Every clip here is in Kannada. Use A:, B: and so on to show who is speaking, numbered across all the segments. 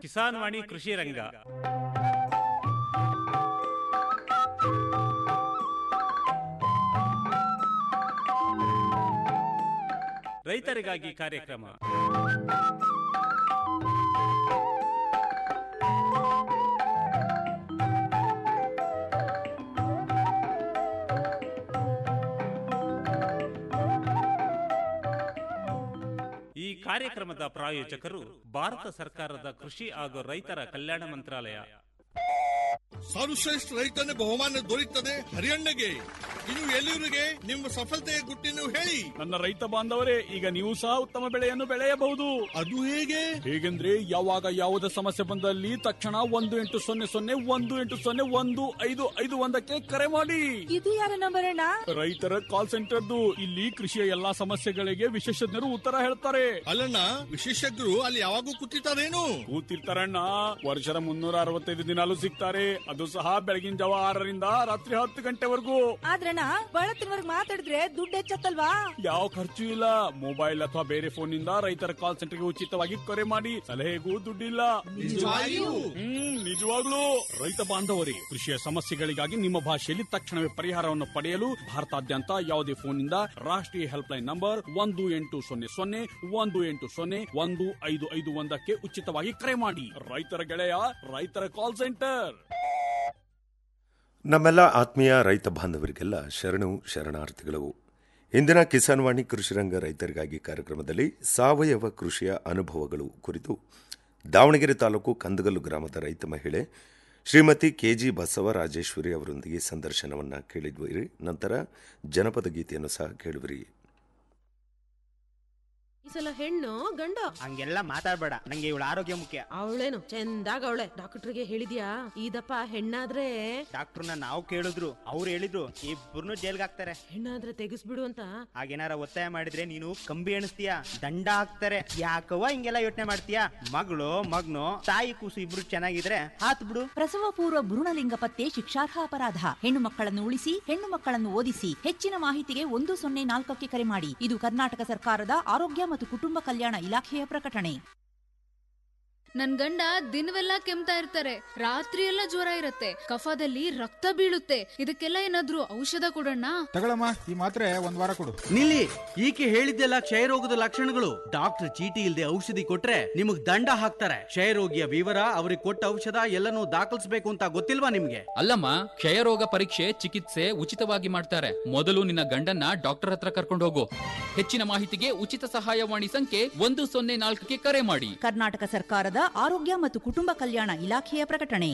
A: ಕಿಸಾನ್ ವಾಣಿ ಕೃಷಿ ರಂಗ ರೈತರಿಗಾಗಿ ಕಾರ್ಯಕ್ರಮ ಈ ಕಾರ್ಯಕ್ರಮದ ಪ್ರಾಯೋಜಕರು ಭಾರತ ಸರ್ಕಾರದ ಕೃಷಿ ಹಾಗೂ ರೈತರ ಕಲ್ಯಾಣ ಮಂತ್ರಾಲಯ
B: ಸರ್ವಶ್ರೇಷ್ಠ ರೈತನ ಬಹುಮಾನ ದೊರೆಯುತ್ತದೆ ಹರಿಯಣ್ಣಗೆ ಇನ್ನು ಎಲ್ಲಿವರೆಗೆ ನಿಮ್ಮ ಸಫಲತೆಯ ಗುಟ್ಟಿನ ಹೇಳಿ
C: ನನ್ನ ರೈತ ಬಾಂಧವರೇ ಈಗ ನೀವು ಸಹ ಉತ್ತಮ ಬೆಳೆಯನ್ನು ಬೆಳೆಯಬಹುದು
B: ಅದು ಹೇಗೆ
C: ಹೇಗೆಂದ್ರೆ ಯಾವಾಗ ಯಾವುದೇ ಸಮಸ್ಯೆ ಬಂದಲ್ಲಿ ತಕ್ಷಣ ಒಂದು ಎಂಟು ಸೊನ್ನೆ ಸೊನ್ನೆ ಒಂದು ಎಂಟು ಸೊನ್ನೆ ಒಂದು ಐದು ಐದು ಒಂದಕ್ಕೆ ಕರೆ ಮಾಡಿ
D: ಇದು ಯಾರ ನಂಬರ್ ಅಣ್ಣ
C: ರೈತರ ಕಾಲ್ ಸೆಂಟರ್ದು ಇಲ್ಲಿ ಕೃಷಿಯ ಎಲ್ಲಾ ಸಮಸ್ಯೆಗಳಿಗೆ ವಿಶೇಷಜ್ಞರು ಉತ್ತರ ಹೇಳ್ತಾರೆ
B: ಅಲ್ಲಣ್ಣ ವಿಶೇಷಜ್ಞರು ಅಲ್ಲಿ ಯಾವಾಗೂ ಕೂತಿರ್ತಾರೇನು
C: ಕೂತಿರ್ತಾರಣ್ಣ ವರ್ಷದ ಮುನ್ನೂರ ಅರವತ್ತೈದು ದಿನಾಲು ಸಿಗ್ತಾರೆ ಅದು ಸಹ ಬೆಳಗಿನ ಜಾವ ಆರರಿಂದ ರಾತ್ರಿ ಹತ್ತು ಗಂಟೆವರೆಗೂ
D: ಆದ್ರಣ್ಣ ಬಳತ್ತಿನವರ್ಗ್ ಮಾತಾಡಿದ್ರೆ ದುಡ್ಡು ಹೆಚ್ಚತ್ತಲ್ವಾ
C: ಯಾವ ಖರ್ಚು ಇಲ್ಲ ಮೊಬೈಲ್ ಅಥವಾ ಬೇರೆ ಫೋನ್ ನಿಂದ ರೈತರ ಕಾಲ್ ಸೆಂಟರ್ಗೆ ಉಚಿತವಾಗಿ ಕರೆ ಮಾಡಿ ಸಲಹೆಗೂ ದುಡ್ಡಿಲ್ಲ
B: ನಿಜವಾಗಿಯೂ?
C: ಹ್ಮ್ ನಿಜವಾಗ್ಲೂ ರೈತ ಬಾಂಧವರೇ ಕೃಷಿಯ ಸಮಸ್ಯೆಗಳಿಗಾಗಿ ನಿಮ್ಮ ಭಾಷೆಯಲ್ಲಿ ತಕ್ಷಣವೇ ಪರಿಹಾರವನ್ನು ಪಡೆಯಲು ಭಾರತಾದ್ಯಂತ ಯಾವುದೇ ಫೋನ್ ನಿಂದ ರಾಷ್ಟ್ರೀಯ ಹೆಲ್ಪ್ ಲೈನ್ ನಂಬರ್ ಒಂದು ಎಂಟು ಸೊನ್ನೆ ಸೊನ್ನೆ ಒಂದು ಎಂಟು ಸೊನ್ನೆ ಒಂದು ಐದು ಐದು ಒಂದಕ್ಕೆ ಉಚಿತವಾಗಿ ಕರೆ ಮಾಡಿ ರೈತರ ಗೆಳೆಯ ರೈತರ ಕಾಲ್ ಸೆಂಟರ್
E: ನಮ್ಮೆಲ್ಲ ಆತ್ಮೀಯ ರೈತ ಬಾಂಧವರಿಗೆಲ್ಲ ಶರಣು ಶರಣಾರ್ಥಿಗಳು ಇಂದಿನ ಕಿಸಾನ್ ವಾಣಿ ಕೃಷಿರಂಗ ರೈತರಿಗಾಗಿ ಕಾರ್ಯಕ್ರಮದಲ್ಲಿ ಸಾವಯವ ಕೃಷಿಯ ಅನುಭವಗಳು ಕುರಿತು ದಾವಣಗೆರೆ ತಾಲೂಕು ಕಂದಗಲ್ಲು ಗ್ರಾಮದ ರೈತ ಮಹಿಳೆ ಶ್ರೀಮತಿ ಕೆಜಿ ಬಸವ ರಾಜೇಶ್ವರಿ ಅವರೊಂದಿಗೆ ಸಂದರ್ಶನವನ್ನು ಕೇಳಿದ್ವಿರಿ ನಂತರ ಜನಪದ ಗೀತೆಯನ್ನು ಸಹ ಕೇಳುವಿರಿ
F: ಈ ಸಲ ಹೆಣ್ಣು ಗಂಡು
G: ಹಂಗೆಲ್ಲ ಮಾತಾಡ್ಬೇಡ ನಂಗೆ ಇವಳ ಆರೋಗ್ಯ ಮುಖ್ಯ
F: ಅವಳೇನು ಚಂದಾಗ ಅವಳೆ ಡಾಕ್ಟರ್ಗೆ ಹೇಳಿದ್ಯಾ ಇದಪ್ಪ ಹೆಣ್ಣಾದ್ರೆ
G: ಡಾಕ್ಟರ್ನ ನಾವು ಕೇಳಿದ್ರು ಅವ್ರು ಹೇಳಿದ್ರು ಇಬ್ಬರನ್ನು ಜೈಲ್ಗೆ ಹಾಕ್ತಾರೆ
F: ಹೆಣ್ಣಾದ್ರೆ ತೆಗಿಸ್ಬಿಡು ಅಂತ
G: ಹಾಗೇನಾರ ಒತ್ತಾಯ ಮಾಡಿದ್ರೆ ನೀನು ಕಂಬಿ ಎಣಿಸ್ತೀಯ ದಂಡ ಹಾಕ್ತಾರೆ ಯಾಕವ್ವ ಹಿಂಗೆಲ್ಲ ಯೋಚನೆ ಮಾಡ್ತೀಯ ಮಗಳು ಮಗ್ನು ತಾಯಿ ಕೂಸು ಇಬ್ರು ಚೆನ್ನಾಗಿದ್ರೆ ಹಾತ್ ಬಿಡು
H: ಪ್ರಸವ ಪೂರ್ವ ಭ್ರೂಣಲಿಂಗ ಪತ್ತೆ ಶಿಕ್ಷಾರ್ಹ ಅಪರಾಧ ಹೆಣ್ಣು ಮಕ್ಕಳನ್ನು ಉಳಿಸಿ ಹೆಣ್ಣು ಮಕ್ಕಳನ್ನು ಓದಿಸಿ ಹೆಚ್ಚಿನ ಮಾಹಿತಿಗೆ ಒಂದು ಸೊನ್ನೆ ನಾಲ್ಕಕ್ಕೆ ಕರೆ ಮಾಡಿ ಇದು ಕರ್ನಾಟಕ ಸರ್ಕಾರದ ಆರೋಗ್ಯ ಮತ್ತು ಕುಟುಂಬ ಕಲ್ಯಾಣ ಇಲಾಖೆಯ ಪ್ರಕಟಣೆ
I: ನನ್ ಗಂಡ ದಿನವೆಲ್ಲ ಕೆಮ್ತಾ ಇರ್ತಾರೆ ರಾತ್ರಿ ಎಲ್ಲ ಜ್ವರ ಇರತ್ತೆ ಕಫದಲ್ಲಿ ರಕ್ತ ಬೀಳುತ್ತೆ ಇದಕ್ಕೆಲ್ಲ ಏನಾದ್ರೂ ಔಷಧ ಕೊಡೋಣ
J: ತಗೊಳಮ್ಮ ಈ ಮಾತ್ರೆ ಒಂದ್ ವಾರ ಕೊಡು
K: ನಿಲ್ಲಿ ಈಕೆ ಹೇಳಿದ್ದೆಲ್ಲ ಕ್ಷಯರೋಗದ ಲಕ್ಷಣಗಳು ಡಾಕ್ಟರ್ ಚೀಟಿ ಇಲ್ಲದೆ ಔಷಧಿ ಕೊಟ್ರೆ ನಿಮಗ್ ದಂಡ ಹಾಕ್ತಾರೆ ಕ್ಷಯರೋಗಿಯ ವಿವರ ಅವ್ರಿಗೆ ಕೊಟ್ಟ ಔಷಧ ಎಲ್ಲನೂ ದಾಖಲಿಸಬೇಕು ಅಂತ ಗೊತ್ತಿಲ್ವಾ ನಿಮ್ಗೆ
L: ಅಲ್ಲಮ್ಮ ಕ್ಷಯರೋಗ ಪರೀಕ್ಷೆ ಚಿಕಿತ್ಸೆ ಉಚಿತವಾಗಿ ಮಾಡ್ತಾರೆ ಮೊದಲು ನಿನ್ನ ಗಂಡನ್ನ ಡಾಕ್ಟರ್ ಹತ್ರ ಕರ್ಕೊಂಡು ಹೋಗು ಹೆಚ್ಚಿನ ಮಾಹಿತಿಗೆ ಉಚಿತ ಸಹಾಯವಾಣಿ ಸಂಖ್ಯೆ ಒಂದು ಸೊನ್ನೆ ನಾಲ್ಕಕ್ಕೆ ಕರೆ ಮಾಡಿ
H: ಕರ್ನಾಟಕ ಸರ್ಕಾರದ ಆರೋಗ್ಯ ಮತ್ತು ಕುಟುಂಬ ಕಲ್ಯಾಣ ಇಲಾಖೆಯ ಪ್ರಕಟಣೆ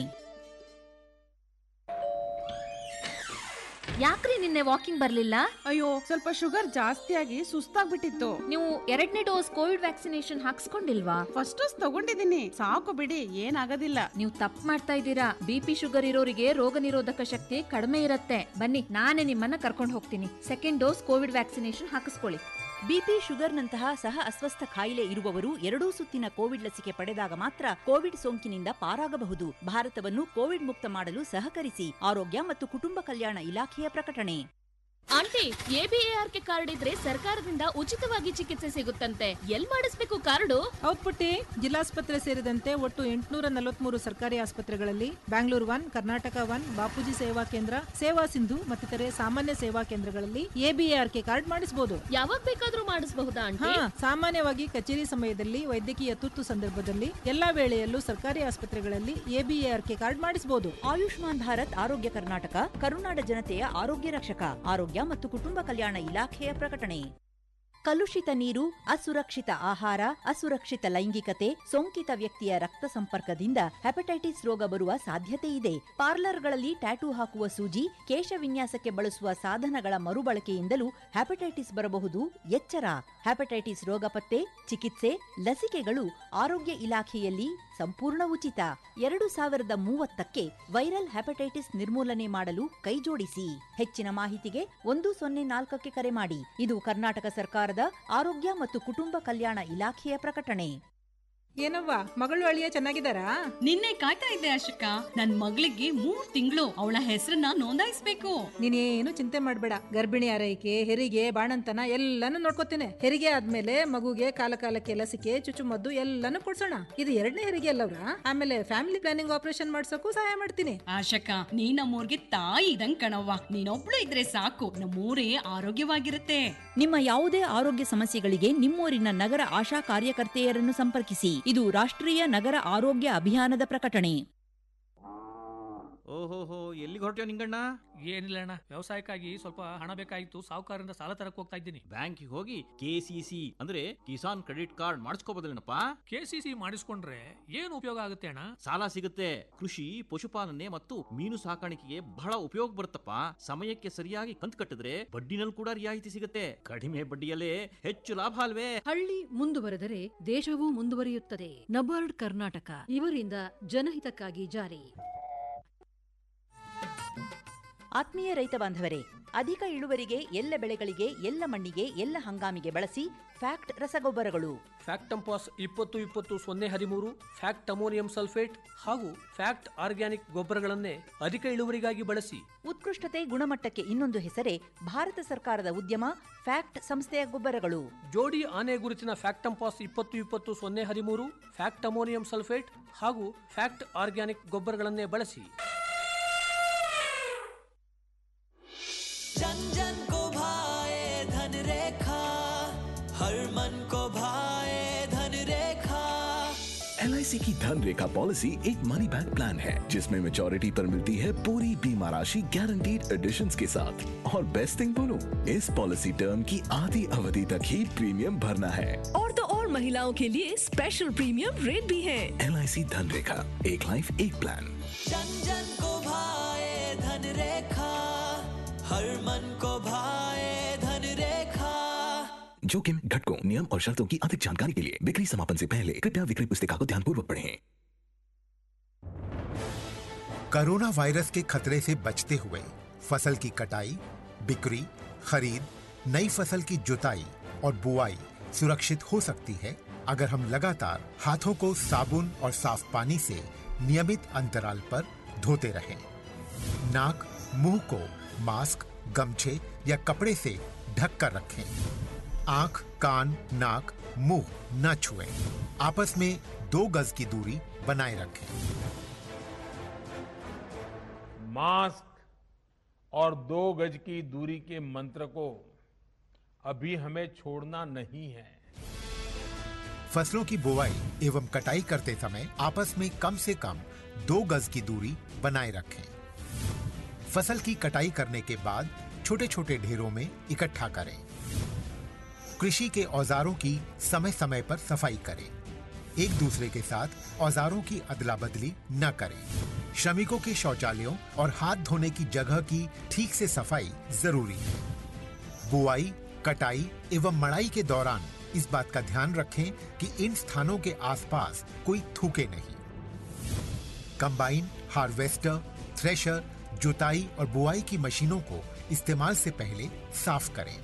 M: ಯಾಕ್ರಿ ನಿನ್ನೆ ವಾಕಿಂಗ್ ಬರ್ಲಿಲ್ಲ
N: ಅಯ್ಯೋ ಸ್ವಲ್ಪ ಶುಗರ್ ಜಾಸ್ತಿ ಆಗಿ ಸುಸ್ತಾಗ್ಬಿಟ್ಟಿತ್ತು
M: ನೀವು ಎರಡನೇ ಡೋಸ್ ಕೋವಿಡ್ ವ್ಯಾಕ್ಸಿನೇಷನ್ ಹಾಕ್ಸ್ಕೊಂಡಿಲ್ವಾ
N: ಫಸ್ಟ್ ಡೋಸ್ ತಗೊಂಡಿದ್ದೀನಿ ಸಾಕು ಬಿಡಿ ಏನಾಗೋದಿಲ್ಲ
M: ನೀವು ತಪ್ಪು ಮಾಡ್ತಾ ಇದ್ದೀರಾ ಬಿಪಿ ಶುಗರ್ ಇರೋರಿಗೆ ರೋಗ ನಿರೋಧಕ ಶಕ್ತಿ ಕಡಿಮೆ ಇರುತ್ತೆ ಬನ್ನಿ ನಾನೇ ನಿಮ್ಮನ್ನ ಕರ್ಕೊಂಡು ಹೋಗ್ತೀನಿ ಸೆಕೆಂಡ್ ಡೋಸ್ ಕೋವಿಡ್ ವ್ಯಾಕ್ಸಿನೇಷನ್ ಹಾಕಿಸ್ಕೊಳ್ಳಿ
H: ಬಿಪಿ ಶುಗರ್ನಂತಹ ಸಹ ಅಸ್ವಸ್ಥ ಕಾಯಿಲೆ ಇರುವವರು ಎರಡೂ ಸುತ್ತಿನ ಕೋವಿಡ್ ಲಸಿಕೆ ಪಡೆದಾಗ ಮಾತ್ರ ಕೋವಿಡ್ ಸೋಂಕಿನಿಂದ ಪಾರಾಗಬಹುದು ಭಾರತವನ್ನು ಕೋವಿಡ್ ಮುಕ್ತ ಮಾಡಲು ಸಹಕರಿಸಿ ಆರೋಗ್ಯ ಮತ್ತು ಕುಟುಂಬ ಕಲ್ಯಾಣ ಇಲಾಖೆಯ ಪ್ರಕಟಣೆ
M: ಆಂಟಿ ಎಬಿಎಆರ್ಕೆ ಕಾರ್ಡ್ ಇದ್ರೆ ಸರ್ಕಾರದಿಂದ ಉಚಿತವಾಗಿ ಚಿಕಿತ್ಸೆ ಸಿಗುತ್ತಂತೆ ಎಲ್ ಮಾಡಿಸ್ಬೇಕು ಕಾರ್ಡು
D: ಹೌದ್ ಪುಟ್ಟಿ ಜಿಲ್ಲಾಸ್ಪತ್ರೆ ಸೇರಿದಂತೆ ಒಟ್ಟು ಎಂಟುನೂರ ನಲವತ್ಮೂರು ಸರ್ಕಾರಿ ಆಸ್ಪತ್ರೆಗಳಲ್ಲಿ ಬ್ಯಾಂಗ್ಳೂರ್ ಒನ್ ಕರ್ನಾಟಕ ಒನ್ ಬಾಪೂಜಿ ಸೇವಾ ಕೇಂದ್ರ ಸೇವಾ ಸಿಂಧು ಮತ್ತಿತರೆ ಸಾಮಾನ್ಯ ಸೇವಾ ಕೇಂದ್ರಗಳಲ್ಲಿ ಎಬಿಎಆರ್ಕೆ ಕಾರ್ಡ್ ಮಾಡಿಸಬಹುದು
M: ಯಾವಾಗ ಬೇಕಾದ್ರೂ ಮಾಡಿಸಬಹುದಾ
D: ಹಾ
M: ಆಂಟಿ
D: ಸಾಮಾನ್ಯವಾಗಿ ಕಚೇರಿ ಸಮಯದಲ್ಲಿ ವೈದ್ಯಕೀಯ ತುರ್ತು ಸಂದರ್ಭದಲ್ಲಿ ಎಲ್ಲಾ ವೇಳೆಯಲ್ಲೂ ಸರ್ಕಾರಿ ಆಸ್ಪತ್ರೆಗಳಲ್ಲಿ ಎಬಿಎಆರ್ಕೆ ಕಾರ್ಡ್ ಮಾಡಿಸಬಹುದು
H: ಆಯುಷ್ಮಾನ್ ಭಾರತ್ ಆರೋಗ್ಯ ಕರ್ನಾಟಕ ಕರುನಾಡ ಜನತೆಯ ಆರೋಗ್ಯ ರಕ್ಷಕ ಆರೋಗ್ಯ ಮತ್ತು ಕುಟುಂಬ ಕಲ್ಯಾಣ ಇಲಾಖೆಯ ಪ್ರಕಟಣೆ ಕಲುಷಿತ ನೀರು ಅಸುರಕ್ಷಿತ ಆಹಾರ ಅಸುರಕ್ಷಿತ ಲೈಂಗಿಕತೆ ಸೋಂಕಿತ ವ್ಯಕ್ತಿಯ ರಕ್ತ ಸಂಪರ್ಕದಿಂದ ಹೆಪಟೈಟಿಸ್ ರೋಗ ಬರುವ ಸಾಧ್ಯತೆ ಇದೆ ಪಾರ್ಲರ್ಗಳಲ್ಲಿ ಟ್ಯಾಟೂ ಹಾಕುವ ಸೂಜಿ ಕೇಶ ವಿನ್ಯಾಸಕ್ಕೆ ಬಳಸುವ ಸಾಧನಗಳ ಮರುಬಳಕೆಯಿಂದಲೂ ಹೆಪಟೈಟಿಸ್ ಬರಬಹುದು ಎಚ್ಚರ ಹೆಪಟೈಟಿಸ್ ರೋಗ ಪತ್ತೆ ಚಿಕಿತ್ಸೆ ಲಸಿಕೆಗಳು ಆರೋಗ್ಯ ಇಲಾಖೆಯಲ್ಲಿ ಸಂಪೂರ್ಣ ಉಚಿತ ಎರಡು ಸಾವಿರದ ಮೂವತ್ತಕ್ಕೆ ವೈರಲ್ ಹೆಪಟೈಟಿಸ್ ನಿರ್ಮೂಲನೆ ಮಾಡಲು ಕೈಜೋಡಿಸಿ ಹೆಚ್ಚಿನ ಮಾಹಿತಿಗೆ ಒಂದು ಸೊನ್ನೆ ನಾಲ್ಕಕ್ಕೆ ಕರೆ ಮಾಡಿ ಇದು ಕರ್ನಾಟಕ ಸರ್ಕಾರದ ಆರೋಗ್ಯ ಮತ್ತು ಕುಟುಂಬ ಕಲ್ಯಾಣ ಇಲಾಖೆಯ ಪ್ರಕಟಣೆ
D: ಏನವ್ವ ಮಗಳು ಅಳಿಯ ಚೆನ್ನಾಗಿದ್ದಾರಾ
O: ನಿನ್ನೆ ಕಾಯ್ತಾ ಇದ್ದೆ ಅಶೋಕ ನನ್ ಮಗಳಿಗೆ ಮೂರ್ ತಿಂಗಳು ಅವಳ ಹೆಸರನ್ನ ನೋಂದಾಯಿಸ್ಬೇಕು
D: ನೀನೇನು ಚಿಂತೆ ಮಾಡಬೇಡ ಗರ್ಭಿಣಿ ಆರೈಕೆ ಹೆರಿಗೆ ಬಾಣಂತನ ಎಲ್ಲಾನು ನೋಡ್ಕೋತೀನಿ ಹೆರಿಗೆ ಆದ್ಮೇಲೆ ಮಗುಗೆ ಕಾಲ ಕಾಲಕ್ಕೆ ಲಸಿಕೆ ಚುಚ್ಚುಮದ್ದು ಎಲ್ಲಾನು ಕೊಡ್ಸೋಣ ಇದು ಎರಡನೇ ಹೆರಿಗೆ ಅಲ್ಲವ್ರ ಆಮೇಲೆ ಫ್ಯಾಮಿಲಿ ಪ್ಲಾನಿಂಗ್ ಆಪರೇಷನ್ ಮಾಡ್ಸೋಕು ಸಹಾಯ ಮಾಡ್ತೀನಿ
O: ಆಶಕ ನೀ ನಮ್ಮೂರ್ಗೆ ತಾಯಿ ಇದಂಗ್ ಕಣವ್ವ ನೀನೊಬ್ಳು ಇದ್ರೆ ಸಾಕು ನಮ್ಮೂರೇ ಆರೋಗ್ಯವಾಗಿರುತ್ತೆ
H: ನಿಮ್ಮ ಯಾವುದೇ ಆರೋಗ್ಯ ಸಮಸ್ಯೆಗಳಿಗೆ ನಿಮ್ಮೂರಿನ ನಗರ ಆಶಾ ಕಾರ್ಯಕರ್ತೆಯರನ್ನು ಸಂಪರ್ಕಿಸಿ ಇದು ರಾಷ್ಟ್ರೀಯ ನಗರ ಆರೋಗ್ಯ ಅಭಿಯಾನದ ಪ್ರಕಟಣೆ
P: ಓಹೋಹೋ ಎಲ್ಲಿಗೆ ಹೊರಟ್ಯೋ ನಿಂಗಣ್ಣ
Q: ಏನಿಲ್ಲ ಅಣ್ಣ ವ್ಯವಸಾಯಕ್ಕಾಗಿ ಸ್ವಲ್ಪ ಹಣ ಬೇಕಾಗಿತ್ತು ಸಾಹುಕಾರರಿಂದ ಸಾಲ ತರಕ್ ಹೋಗ್ತಾ ಇದ್ದೀನಿ
P: ಬ್ಯಾಂಕಿಗೆ ಹೋಗಿ ಕೆಸಿಸಿ ಅಂದ್ರೆ ಕಿಸಾನ್ ಕ್ರೆಡಿಟ್ ಕಾರ್ಡ್ ಮಾಡಿಸ್ಕೋಬೋದಲ್ಲೇನಪ್ಪ
Q: ಕೆಸಿಸಿ ಮಾಡಿಸ್ಕೊಂಡ್ರೆ ಏನು ಉಪಯೋಗ ಆಗುತ್ತೆ ಅಣ್ಣ
P: ಸಾಲ ಸಿಗುತ್ತೆ ಕೃಷಿ ಪಶುಪಾಲನೆ ಮತ್ತು ಮೀನು ಸಾಕಾಣಿಕೆಗೆ ಬಹಳ ಉಪಯೋಗ ಬರುತ್ತಪ್ಪ ಸಮಯಕ್ಕೆ ಸರಿಯಾಗಿ ಕಂತು ಕಟ್ಟಿದ್ರೆ ಬಡ್ಡಿನಲ್ಲಿ ಕೂಡ ರಿಯಾಯಿತಿ ಸಿಗುತ್ತೆ ಕಡಿಮೆ ಬಡ್ಡಿಯಲ್ಲೇ ಹೆಚ್ಚು ಲಾಭ ಅಲ್ವೇ
R: ಹಳ್ಳಿ ಮುಂದುವರೆದರೆ ದೇಶವೂ ಮುಂದುವರಿಯುತ್ತದೆ ನಬಾರ್ಡ್ ಕರ್ನಾಟಕ ಇವರಿಂದ ಜನಹಿತಕ್ಕಾಗಿ ಜಾರಿ
H: ಆತ್ಮೀಯ ರೈತ ಬಾಂಧವರೇ ಅಧಿಕ ಇಳುವರಿಗೆ ಎಲ್ಲ ಬೆಳೆಗಳಿಗೆ ಎಲ್ಲ ಮಣ್ಣಿಗೆ ಎಲ್ಲ ಹಂಗಾಮಿಗೆ ಬಳಸಿ ಫ್ಯಾಕ್ಟ್ ರಸಗೊಬ್ಬರಗಳು
Q: ಫ್ಯಾಕ್ಟಂಪಾಸ್ ಇಪ್ಪತ್ತು ಇಪ್ಪತ್ತು ಸೊನ್ನೆ ಹದಿಮೂರು ಫ್ಯಾಕ್ಟ್ ಅಮೋನಿಯಂ ಸಲ್ಫೇಟ್ ಹಾಗೂ ಫ್ಯಾಕ್ಟ್ ಆರ್ಗ್ಯಾನಿಕ್ ಗೊಬ್ಬರಗಳನ್ನೇ ಅಧಿಕ ಇಳುವರಿಗಾಗಿ ಬಳಸಿ
H: ಉತ್ಕೃಷ್ಟತೆ ಗುಣಮಟ್ಟಕ್ಕೆ ಇನ್ನೊಂದು ಹೆಸರೇ ಭಾರತ ಸರ್ಕಾರದ ಉದ್ಯಮ ಫ್ಯಾಕ್ಟ್ ಸಂಸ್ಥೆಯ ಗೊಬ್ಬರಗಳು
Q: ಜೋಡಿ ಆನೆ ಗುರುತಿನ ಫ್ಯಾಕ್ಟಂಪಾಸ್ ಇಪ್ಪತ್ತು ಇಪ್ಪತ್ತು ಸೊನ್ನೆ ಹದಿಮೂರು ಫ್ಯಾಕ್ಟ್ ಅಮೋನಿಯಂ ಸಲ್ಫೇಟ್ ಹಾಗೂ ಫ್ಯಾಕ್ಟ್ ಆರ್ಗ್ಯಾನಿಕ್ ಗೊಬ್ಬರಗಳನ್ನೇ ಬಳಸಿ
S: जन जन को भाए धन रेखा हर मन को भाए धन रेखा
T: एल की धन रेखा पॉलिसी एक मनी बैक प्लान है जिसमें मेचोरिटी पर मिलती है पूरी बीमा राशि गारंटीड एडिशन के साथ और बेस्ट थिंग बोलो इस पॉलिसी टर्म की आधी अवधि तक ही प्रीमियम भरना है
U: और तो और महिलाओं के लिए स्पेशल प्रीमियम रेट भी है
T: एल धन रेखा एक लाइफ एक प्लान
S: जन जन को भाए धन रेखा हर मन को भाए धन रेखा
T: जोखिम घटकों नियम और शर्तों की अधिक जानकारी के लिए बिक्री समापन से पहले कृपया विक्री पुस्तिका को ध्यानपूर्वक पढ़ें
V: कोरोना वायरस के खतरे से बचते हुए फसल की कटाई बिक्री खरीद नई फसल की जुताई और बुआई सुरक्षित हो सकती है अगर हम लगातार हाथों को साबुन और साफ पानी से नियमित अंतराल पर धोते रहें नाक मुंह को मास्क गमछे या कपड़े से ढक कर रखें आंख कान नाक मुंह न छुएं आपस में दो गज की दूरी बनाए रखें
W: मास्क और दो गज की दूरी के मंत्र को अभी हमें छोड़ना नहीं है
V: फसलों की बुवाई एवं कटाई करते समय आपस में कम से कम दो गज की दूरी बनाए रखें फसल की कटाई करने के बाद छोटे छोटे ढेरों में इकट्ठा करें कृषि के औजारों की समय समय पर सफाई करें एक दूसरे के साथ औजारों की अदला बदली न करें श्रमिकों के शौचालयों और हाथ धोने की जगह की ठीक से सफाई जरूरी है बुआई कटाई एवं मड़ाई के दौरान इस बात का ध्यान रखें कि इन स्थानों के आसपास कोई थूके नहीं कंबाइन हार्वेस्टर थ्रेशर जुताई और बुआई की मशीनों को इस्तेमाल से पहले साफ करें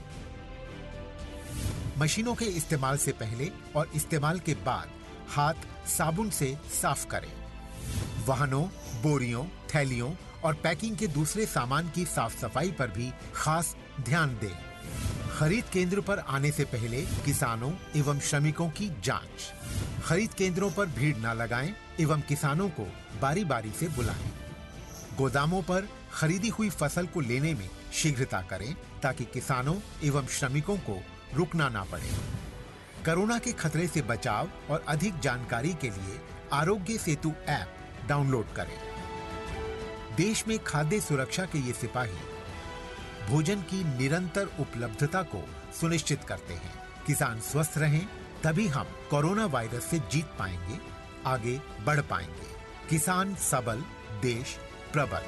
V: मशीनों के इस्तेमाल से पहले और इस्तेमाल के बाद हाथ साबुन से साफ करें वाहनों बोरियों थैलियों और पैकिंग के दूसरे सामान की साफ सफाई पर भी खास ध्यान दें खरीद केंद्र पर आने से पहले किसानों एवं श्रमिकों की जांच खरीद केंद्रों पर भीड़ न लगाएं एवं किसानों को बारी बारी से बुलाएं गोदामों पर खरीदी हुई फसल को लेने में शीघ्रता करें ताकि किसानों एवं श्रमिकों को रुकना ना पड़े कोरोना के खतरे से बचाव और अधिक जानकारी के लिए आरोग्य सेतु ऐप डाउनलोड करें देश में खाद्य सुरक्षा के ये सिपाही भोजन की निरंतर उपलब्धता को सुनिश्चित करते हैं किसान स्वस्थ रहें तभी हम कोरोना वायरस से जीत पाएंगे आगे बढ़ पाएंगे किसान सबल देश प्रबल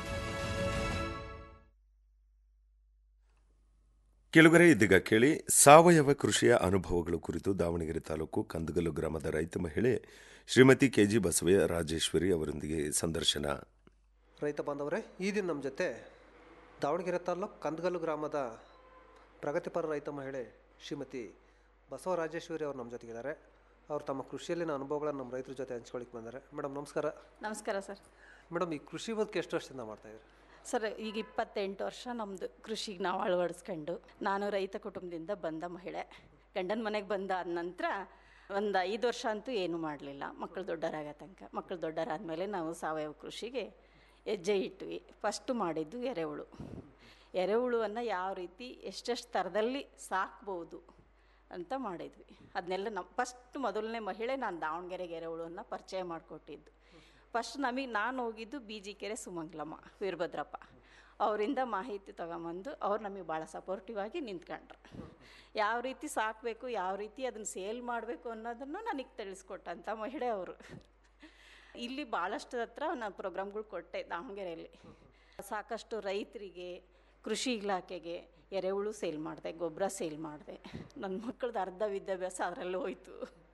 E: ಕೆಳಗರೆ ಇದೀಗ ಕೇಳಿ ಸಾವಯವ ಕೃಷಿಯ ಅನುಭವಗಳು ಕುರಿತು ದಾವಣಗೆರೆ ತಾಲೂಕು ಕಂದಗಲ್ಲು ಗ್ರಾಮದ ರೈತ ಮಹಿಳೆ ಶ್ರೀಮತಿ ಕೆಜಿ ಬಸವಯ್ಯ ರಾಜೇಶ್ವರಿ ಅವರೊಂದಿಗೆ ಸಂದರ್ಶನ
X: ರೈತ ಬಾಂಧವರೇ ಈ ದಿನ ನಮ್ಮ ಜೊತೆ ದಾವಣಗೆರೆ ತಾಲ್ಲೂಕು ಕಂದಗಲ್ಲು ಗ್ರಾಮದ ಪ್ರಗತಿಪರ ರೈತ ಮಹಿಳೆ ಶ್ರೀಮತಿ ಬಸವರಾಜೇಶ್ವರಿ ಅವರು ನಮ್ಮ ಜೊತೆಗಿದ್ದಾರೆ ಅವ್ರು ತಮ್ಮ ಕೃಷಿಯಲ್ಲಿನ ಅನುಭವಗಳನ್ನು ನಮ್ಮ ರೈತರ ಜೊತೆ ಹಂಚ್ಕೊಳ್ಳಿಕ್ಕೆ ಬಂದ್ದಾರೆ ಮೇಡಮ್ ನಮಸ್ಕಾರ
A: ನಮಸ್ಕಾರ ಸರ್
X: ಮೇಡಮ್ ಈ ಕೃಷಿ ಬದುಕು ಎಷ್ಟು ವರ್ಷದಿಂದ ಮಾಡ್ತಾಯಿದ್ರು
A: ಸರ್ ಈಗ ಇಪ್ಪತ್ತೆಂಟು ವರ್ಷ ನಮ್ಮದು ಕೃಷಿಗೆ ನಾವು ಅಳವಡಿಸ್ಕೊಂಡು ನಾನು ರೈತ ಕುಟುಂಬದಿಂದ ಬಂದ ಮಹಿಳೆ ಗಂಡನ ಮನೆಗೆ ಬಂದ ಆದ ನಂತರ ಒಂದು ಐದು ವರ್ಷ ಅಂತೂ ಏನೂ ಮಾಡಲಿಲ್ಲ ಮಕ್ಕಳು ದೊಡ್ಡವರಾಗೋ ತನಕ ಮಕ್ಕಳು ದೊಡ್ಡವರಾದಮೇಲೆ ನಾವು ಸಾವಯವ ಕೃಷಿಗೆ ಹೆಜ್ಜೆ ಇಟ್ವಿ ಫಸ್ಟು ಮಾಡಿದ್ದು ಎರೆಹುಳು ಎರೆಹುಳುವನ್ನು ಯಾವ ರೀತಿ ಎಷ್ಟೆಷ್ಟು ಥರದಲ್ಲಿ ಸಾಕ್ಬೋದು ಅಂತ ಮಾಡಿದ್ವಿ ಅದನ್ನೆಲ್ಲ ನಮ್ಮ ಫಸ್ಟ್ ಮೊದಲನೇ ಮಹಿಳೆ ನಾನು ದಾವಣಗೆರೆಗೆ ಎರೆಹುಳುವನ್ನು ಪರಿಚಯ ಮಾಡಿಕೊಟ್ಟಿದ್ದು ಫಸ್ಟ್ ನಮಗೆ ನಾನು ಹೋಗಿದ್ದು ಬಿ ಜಿ ಕೆರೆ ಸುಮಂಗ್ಲಮ್ಮ ವೀರಭದ್ರಪ್ಪ ಅವರಿಂದ ಮಾಹಿತಿ ತೊಗೊಂಬಂದು ಅವ್ರು ನಮಗೆ ಭಾಳ ಸಪೋರ್ಟಿವ್ ಆಗಿ ನಿಂತ್ಕೊಂಡ್ರು ಯಾವ ರೀತಿ ಸಾಕಬೇಕು ಯಾವ ರೀತಿ ಅದನ್ನು ಸೇಲ್ ಮಾಡಬೇಕು ಅನ್ನೋದನ್ನು ನನಗೆ ತಿಳಿಸ್ಕೊಟ್ಟಂಥ ಮಹಿಳೆ ಅವರು ಇಲ್ಲಿ ಭಾಳಷ್ಟು ಹತ್ರ ನಾನು ಪ್ರೋಗ್ರಾಮ್ಗಳು ಕೊಟ್ಟೆ ದಾವಣಗೆರೆಯಲ್ಲಿ ಸಾಕಷ್ಟು ರೈತರಿಗೆ ಕೃಷಿ ಇಲಾಖೆಗೆ ಎರೆಹುಳು ಸೇಲ್ ಮಾಡಿದೆ ಗೊಬ್ಬರ ಸೇಲ್ ಮಾಡಿದೆ ನನ್ನ ಮಕ್ಕಳದ್ದು ಅರ್ಧ ವಿದ್ಯಾಭ್ಯಾಸ ಅದರಲ್ಲೇ ಹೋಯ್ತು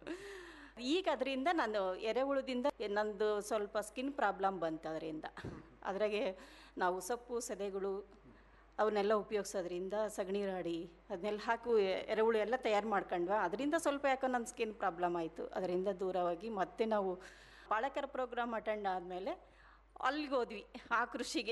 A: ಈಗ ಅದರಿಂದ ನಾನು ಎರೆಹುಳದಿಂದ ನಂದು ಸ್ವಲ್ಪ ಸ್ಕಿನ್ ಪ್ರಾಬ್ಲಮ್ ಬಂತು ಅದರಿಂದ ಅದ್ರಾಗೆ ನಾವು ಸೊಪ್ಪು ಸದೆಗಳು ಅವನ್ನೆಲ್ಲ ಉಪಯೋಗಿಸೋದ್ರಿಂದ ಸಗಣಿ ರಾಡಿ ಅದನ್ನೆಲ್ಲ ಹಾಕಿ ಎರೆಹುಳು ಎಲ್ಲ ತಯಾರು ಮಾಡ್ಕೊಂಡ್ವಾ ಅದರಿಂದ ಸ್ವಲ್ಪ ಯಾಕೋ ನನ್ನ ಸ್ಕಿನ್ ಪ್ರಾಬ್ಲಮ್ ಆಯಿತು ಅದರಿಂದ ದೂರವಾಗಿ ಮತ್ತೆ ನಾವು ಪಾಳಕರ ಪ್ರೋಗ್ರಾಮ್ ಅಟೆಂಡ್ ಆದಮೇಲೆ ಅಲ್ಲಿಗೆ ಹೋದ್ವಿ ಆ ಕೃಷಿಗೆ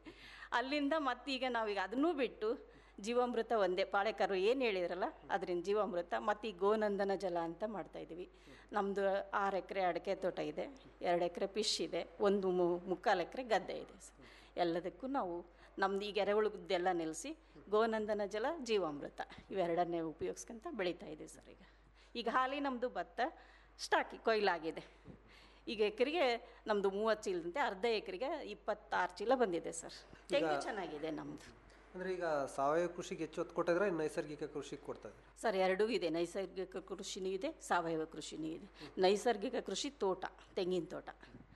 A: ಅಲ್ಲಿಂದ ಮತ್ತೀಗ ನಾವೀಗ ಅದನ್ನೂ ಬಿಟ್ಟು ಜೀವಾಮೃತ ಒಂದೇ ಪಾಳೆಕರು ಏನು ಹೇಳಿದ್ರಲ್ಲ ಅದರಿಂದ ಜೀವಾಮೃತ ಮತ್ತು ಈ ಗೋನಂದನ ಜಲ ಅಂತ ಮಾಡ್ತಾಯಿದ್ವಿ ನಮ್ಮದು ಆರು ಎಕರೆ ಅಡಿಕೆ ತೋಟ ಇದೆ ಎರಡು ಎಕರೆ ಫಿಶ್ ಇದೆ ಒಂದು ಮು ಮುಕ್ಕಾಲು ಎಕರೆ ಗದ್ದೆ ಇದೆ ಸರ್ ಎಲ್ಲದಕ್ಕೂ ನಾವು ನಮ್ದು ಈಗ ಎರೆಹುಳುದ್ದೆಲ್ಲ ನಿಲ್ಲಿಸಿ ಗೋನಂದನ ಜಲ ಜೀವಾಮೃತ ಇವೆರಡನ್ನೇ ಉಪಯೋಗಿಸ್ಕೊಂತ ಬೆಳೀತಾ ಇದ್ದೀವಿ ಸರ್ ಈಗ ಈಗ ಹಾಲಿ ನಮ್ಮದು ಭತ್ತ ಸ್ಟಾಕಿ ಕೊಯ್ಲಾಗಿದೆ ಈಗ ಎಕರೆಗೆ ನಮ್ಮದು ಮೂವತ್ತು ಚೀಲದಂತೆ ಅರ್ಧ ಎಕರೆಗೆ ಇಪ್ಪತ್ತಾರು ಚೀಲ ಬಂದಿದೆ ಸರ್ ತೆಂಗು ಚೆನ್ನಾಗಿದೆ ನಮ್ಮದು
X: ಅಂದರೆ ಈಗ ಸಾವಯವ ಕೃಷಿಗೆ ಹೆಚ್ಚು ಒತ್ತು ಕೊಟ್ಟಿದ್ರೆ ನೈಸರ್ಗಿಕ ಕೃಷಿಗೆ ಕೊಡ್ತಾ ಇದ್ದಾರೆ
A: ಸರ್ ಎರಡೂ ಇದೆ ನೈಸರ್ಗಿಕ ಕೃಷಿನೂ ಇದೆ ಸಾವಯವ ಕೃಷಿನೂ ಇದೆ ನೈಸರ್ಗಿಕ ಕೃಷಿ ತೋಟ ತೆಂಗಿನ ತೋಟ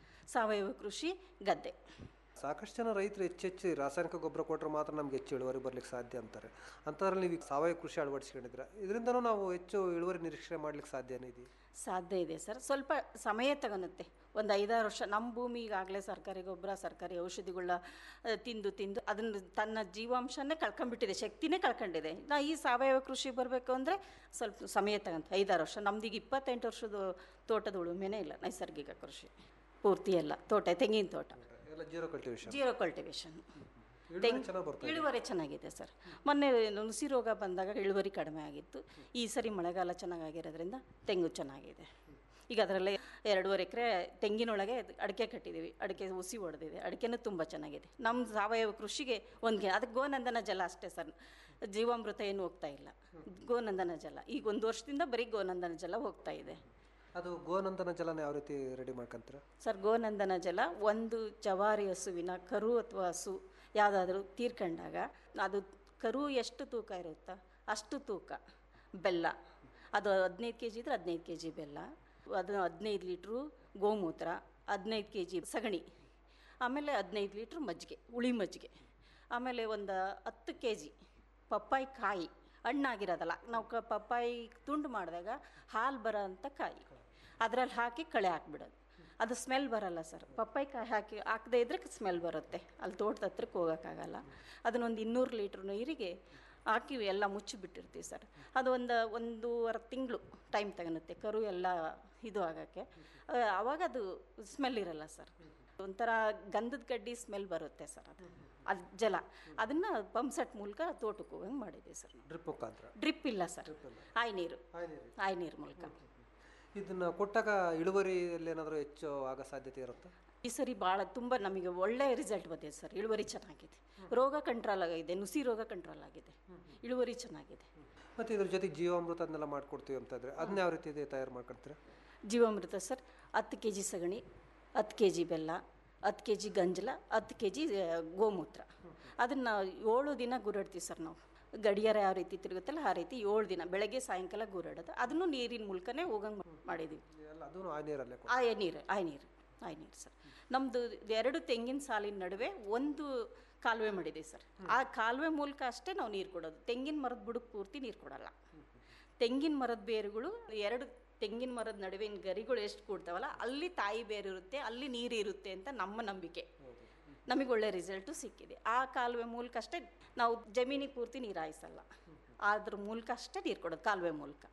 A: ಸಾವಯವ ಕೃಷಿ ಗದ್ದೆ
X: ಸಾಕಷ್ಟು ಜನ ರೈತರು ಹೆಚ್ಚೆಚ್ಚು ರಾಸಾಯನಿಕ ಗೊಬ್ಬರ ಕೊಟ್ಟರೆ ಮಾತ್ರ ನಮ್ಗೆ ಹೆಚ್ಚು ಇಳುವರಿ ಬರ್ಲಿಕ್ಕೆ ಸಾಧ್ಯ ಅಂತಾರೆ ಅಂಥದ್ರಲ್ಲಿ ನೀವು ಈಗ ಸಾವಯವ ಕೃಷಿ ಅಳವಡಿಸ್ಕೊಂಡಿದ್ರೆ ಇದರಿಂದನೂ ನಾವು ಹೆಚ್ಚು ಇಳುವರಿ ನಿರೀಕ್ಷೆ ಮಾಡ್ಲಿಕ್ಕೆ ಸಾಧ್ಯನೇ ಇದೆಯಾ
A: ಸಾಧ್ಯ ಇದೆ ಸರ್ ಸ್ವಲ್ಪ ಸಮಯ ತಗೊಳುತ್ತೆ ಒಂದು ಐದಾರು ವರ್ಷ ನಮ್ಮ ಭೂಮಿ ಈಗಾಗಲೇ ಸರ್ಕಾರಿ ಗೊಬ್ಬರ ಸರ್ಕಾರಿ ಔಷಧಿಗಳನ್ನ ಆ, ತಿಂದು ತಿಂದು ಅದನ್ನು ತನ್ನ ಜೀವಾಂಶನೇ ಕಳ್ಕೊಂಡ್ಬಿಟ್ಟಿದೆ ಶಕ್ತಿನೇ ಕಳ್ಕೊಂಡಿದೆ ನಾ ಈ ಸಾವಯವ ಕೃಷಿ ಬರಬೇಕು ಅಂದರೆ ಸ್ವಲ್ಪ ಸಮಯ ತಗೊಂತ ಐದಾರು ವರ್ಷ ನಮ್ದೀಗ ಇಪ್ಪತ್ತೆಂಟು ವರ್ಷದ ತೋಟದ ಉಳುಮೆನೇ ಇಲ್ಲ ನೈಸರ್ಗಿಕ ಕೃಷಿ ಪೂರ್ತಿ ಎಲ್ಲ ತೋಟ ತೆಂಗಿನ ತೋಟ
X: ಎಲ್ಲ ಜೀರೋ ಕಲ್ಟಿವೇಶನ್
A: ಜೀರೋ ಕಲ್ಟಿವೇಶನ್
X: ಇಳುವರಿ ಚೆನ್ನಾಗಿ ಬರ್ತಾ ಇದೆ.
A: ಇಳುವರಿ ಚೆನ್ನಾಗಿದೆ ಸರ್ ಮೊನ್ನೆ ನುಸಿ ರೋಗ ಬಂದಾಗ ಇಳುವರಿ ಕಡಿಮೆ ಆಗಿತ್ತು ಈ ಸರಿ ಮಳೆಗಾಲ ಚೆನ್ನಾಗಿರೋದ್ರಿಂದ ತೆಂಗು ಚೆನ್ನಾಗಿದೆ ಈಗ ಅದರಲ್ಲೇ ಎರಡೂವರೆ ಎಕರೆ ತೆಂಗಿನೊಳಗೆ ಅಡಿಕೆ ಕಟ್ಟಿದ್ದೀವಿ ಅಡಿಕೆ ಹುಸಿ ಹೊಡೆದಿದೆ ಅಡಿಕೆನೂ ತುಂಬ ಚೆನ್ನಾಗಿದೆ ನಮ್ಮ ಸಾವಯವ ಕೃಷಿಗೆ ಒಂದು ಅದಕ್ಕೆ ಗೋನಂದನ ಜಲ ಅಷ್ಟೇ ಸರ್ ಜೀವಾಮೃತ ಏನು ಹೋಗ್ತಾ ಇಲ್ಲ ಗೋನಂದನ ಜಲ ಈಗ ಒಂದು ವರ್ಷದಿಂದ ಬರೀ ಗೋನಂದನ ಜಲ ಹೋಗ್ತಾ ಇದೆ
X: ಅದು ಗೋನಂದನ ಜಲನ ಯಾವ ರೀತಿ ರೆಡಿ ಮಾಡ್ಕೊಂತೀರ
A: ಸರ್ ಗೋನಂದನ ಜಲ ಒಂದು ಜವಾರಿ ಹಸುವಿನ ಕರು ಅಥವಾ ಹಸು ಯಾವುದಾದ್ರೂ ತೀರ್ಕೊಂಡಾಗ ಅದು ಕರು ಎಷ್ಟು ತೂಕ ಇರುತ್ತೋ ಅಷ್ಟು ತೂಕ ಬೆಲ್ಲ ಅದು ಹದಿನೈದು ಕೆ ಜಿ ಇದ್ರೆ ಹದಿನೈದು ಕೆ ಜಿ ಬೆಲ್ಲ ಅದು ಹದಿನೈದು ಲೀಟ್ರು ಗೋಮೂತ್ರ ಹದಿನೈದು ಕೆ ಜಿ ಸಗಣಿ ಆಮೇಲೆ ಹದಿನೈದು ಲೀಟ್ರ್ ಮಜ್ಜಿಗೆ ಹುಳಿ ಮಜ್ಜಿಗೆ ಆಮೇಲೆ ಒಂದು ಹತ್ತು ಕೆ ಜಿ ಪಪ್ಪಾಯಿ ಕಾಯಿ ಹಣ್ಣಾಗಿರೋದಲ್ಲ ನಾವು ಕ ಪಪ್ಪಾಯಿ ತುಂಡು ಮಾಡಿದಾಗ ಹಾಲು ಬರೋ ಅಂಥ ಕಾಯಿ ಅದರಲ್ಲಿ ಹಾಕಿ ಕಳೆ ಹಾಕ್ಬಿಡೋದು ಅದು ಸ್ಮೆಲ್ ಬರಲ್ಲ ಸರ್ ಪಪ್ಪಾಯಿ ಕಾಯಿ ಹಾಕಿ ಹಾಕದೇ ಇದ್ರೆ ಸ್ಮೆಲ್ ಬರುತ್ತೆ ಅಲ್ಲಿ ತೋಟದ ಹತ್ರಕ್ಕೆ ಹೋಗೋಕ್ಕಾಗಲ್ಲ ಅದನ್ನೊಂದು ಇನ್ನೂರು ಲೀಟ್ರ್ ನೀರಿಗೆ ಹಾಕಿ ಎಲ್ಲ ಮುಚ್ಚಿಬಿಟ್ಟಿರ್ತೀವಿ ಸರ್ ಅದು ಒಂದು ಒಂದೂವರೆ ತಿಂಗಳು ಟೈಮ್ ತಗೊಳುತ್ತೆ ಕರು ಎಲ್ಲ ಇದು ಆಗೋಕ್ಕೆ ಆವಾಗ ಅದು ಸ್ಮೆಲ್ ಇರಲ್ಲ ಸರ್ ಒಂಥರ ಗಂಧದ ಕಡ್ಡಿ ಸ್ಮೆಲ್ ಬರುತ್ತೆ ಸರ್ ಅದು ಅದು ಜಲ ಅದನ್ನು ಪಂಪ್ ಸೆಟ್ ಮೂಲಕ ತೋಟಕ್ಕೆ ಹೋಗಂಗೆ ಮಾಡಿದ್ದೀವಿ ಸರ್ ನಾವು
X: ಡ್ರಿಪ್ ಮುಖಾಂತರ
A: ಡ್ರಿಪ್ ಇಲ್ಲ ಸರ್ ಆಯ್ ನೀರು ಆಯ್ ನೀರು ಮೂಲಕ
X: ಇದನ್ನ ಕೊಟ್ಟಾಗ ಇಳುವರಿಯಲ್ಲಿ ಏನಾದರೂ ಹೆಚ್ಚು ಆಗೋ ಸಾಧ್ಯತೆ ಇರುತ್ತಾ
A: ಈ ಸರಿ ಭಾಳ ತುಂಬ ನಮಗೆ ಒಳ್ಳೆ ರಿಸಲ್ಟ್ ಬಂದಿದೆ ಸರ್ ಇಳುವರಿ ಚೆನ್ನಾಗಿದೆ ರೋಗ ಕಂಟ್ರೋಲ್ ಆಗಿದೆ ನುಸಿ ರೋಗ ಕಂಟ್ರೋಲ್ ಆಗಿದೆ ಇಳುವರಿ ಚೆನ್ನಾಗಿದೆ
X: ಮತ್ತು ಇದ್ರ ಜೊತೆಗೆ ಜೀವಾಮೃತ ಅದನ್ನೆಲ್ಲ ಮಾಡ್ಕೊಡ್ತೀವಿ ಅಂತಂದರೆ ಅದನ್ನ ಯಾವ ರೀತಿ ತಯಾರು ಮಾಡ್ಕೊಳ್ತೀರಾ
A: ಜೀವಾಮೃತ ಸರ್ ಹತ್ತು ಕೆ ಜಿ ಸಗಣಿ ಹತ್ತು ಕೆ ಜಿ ಬೆಲ್ಲ ಹತ್ತು ಕೆ ಜಿ ಗಂಜಲ ಹತ್ತು ಕೆ ಜಿ ಗೋಮೂತ್ರ ಅದನ್ನು ಏಳು ದಿನ ಗುರಾಡ್ತೀವಿ ಸರ್ ನಾವು ಗಡಿಯಾರ ಯಾವ ರೀತಿ ತಿರುಗುತ್ತಲ್ಲ ಆ ರೀತಿ ಏಳು ದಿನ ಬೆಳಗ್ಗೆ ಸಾಯಂಕಾಲ ಗುರಾಡೋದು ಅದನ್ನು ನೀರಿನ ಮೂಲಕನೇ ಹೋಗಂಗೆ ಮಾಡಿದ್ದೀವಿ
X: ಎಲ್ಲ ಅದೂ ಆ ನೀರಲ್ಲೇ
A: ಆಯ ನೀರು ಆಯ್ ನೀರು ಆಯ್ ನೀರು ಸರ್ ನಮ್ಮದು ಎರಡು ತೆಂಗಿನ ಸಾಲಿನ ನಡುವೆ ಒಂದು ಕಾಲುವೆ ಮಾಡಿದ್ದೀವಿ ಸರ್ ಆ ಕಾಲುವೆ ಮೂಲಕ ಅಷ್ಟೇ ನಾವು ನೀರು ಕೊಡೋದು ತೆಂಗಿನ ಮರದ ಬುಡಕ್ಕೆ ಪೂರ್ತಿ ನೀರು ಕೊಡಲ್ಲ ತೆಂಗಿನ ಮರದ ಬೇರುಗಳು ಎರಡು ತೆಂಗಿನ ಮರದ ನಡುವಿನ ಗರಿಗಳು ಎಷ್ಟು ಕೂಡ್ತಾವಲ್ಲ ಅಲ್ಲಿ ತಾಯಿ ಬೇರು ಇರುತ್ತೆ ಅಲ್ಲಿ ನೀರು ಇರುತ್ತೆ ಅಂತ ನಮ್ಮ ನಂಬಿಕೆ ನಮಗೆ ಒಳ್ಳೆ ರಿಸಲ್ಟು ಸಿಕ್ಕಿದೆ ಆ ಕಾಲುವೆ ಮೂಲಕ ಅಷ್ಟೇ ನಾವು ಜಮೀನಿಗೆ ಪೂರ್ತಿ ನೀರು ಹಾಯಿಸಲ್ಲ ಅದ್ರ ಮೂಲಕ ಅಷ್ಟೇ ನೀರು ಕೊಡೋದು ಕಾಲುವೆ ಮೂಲಕ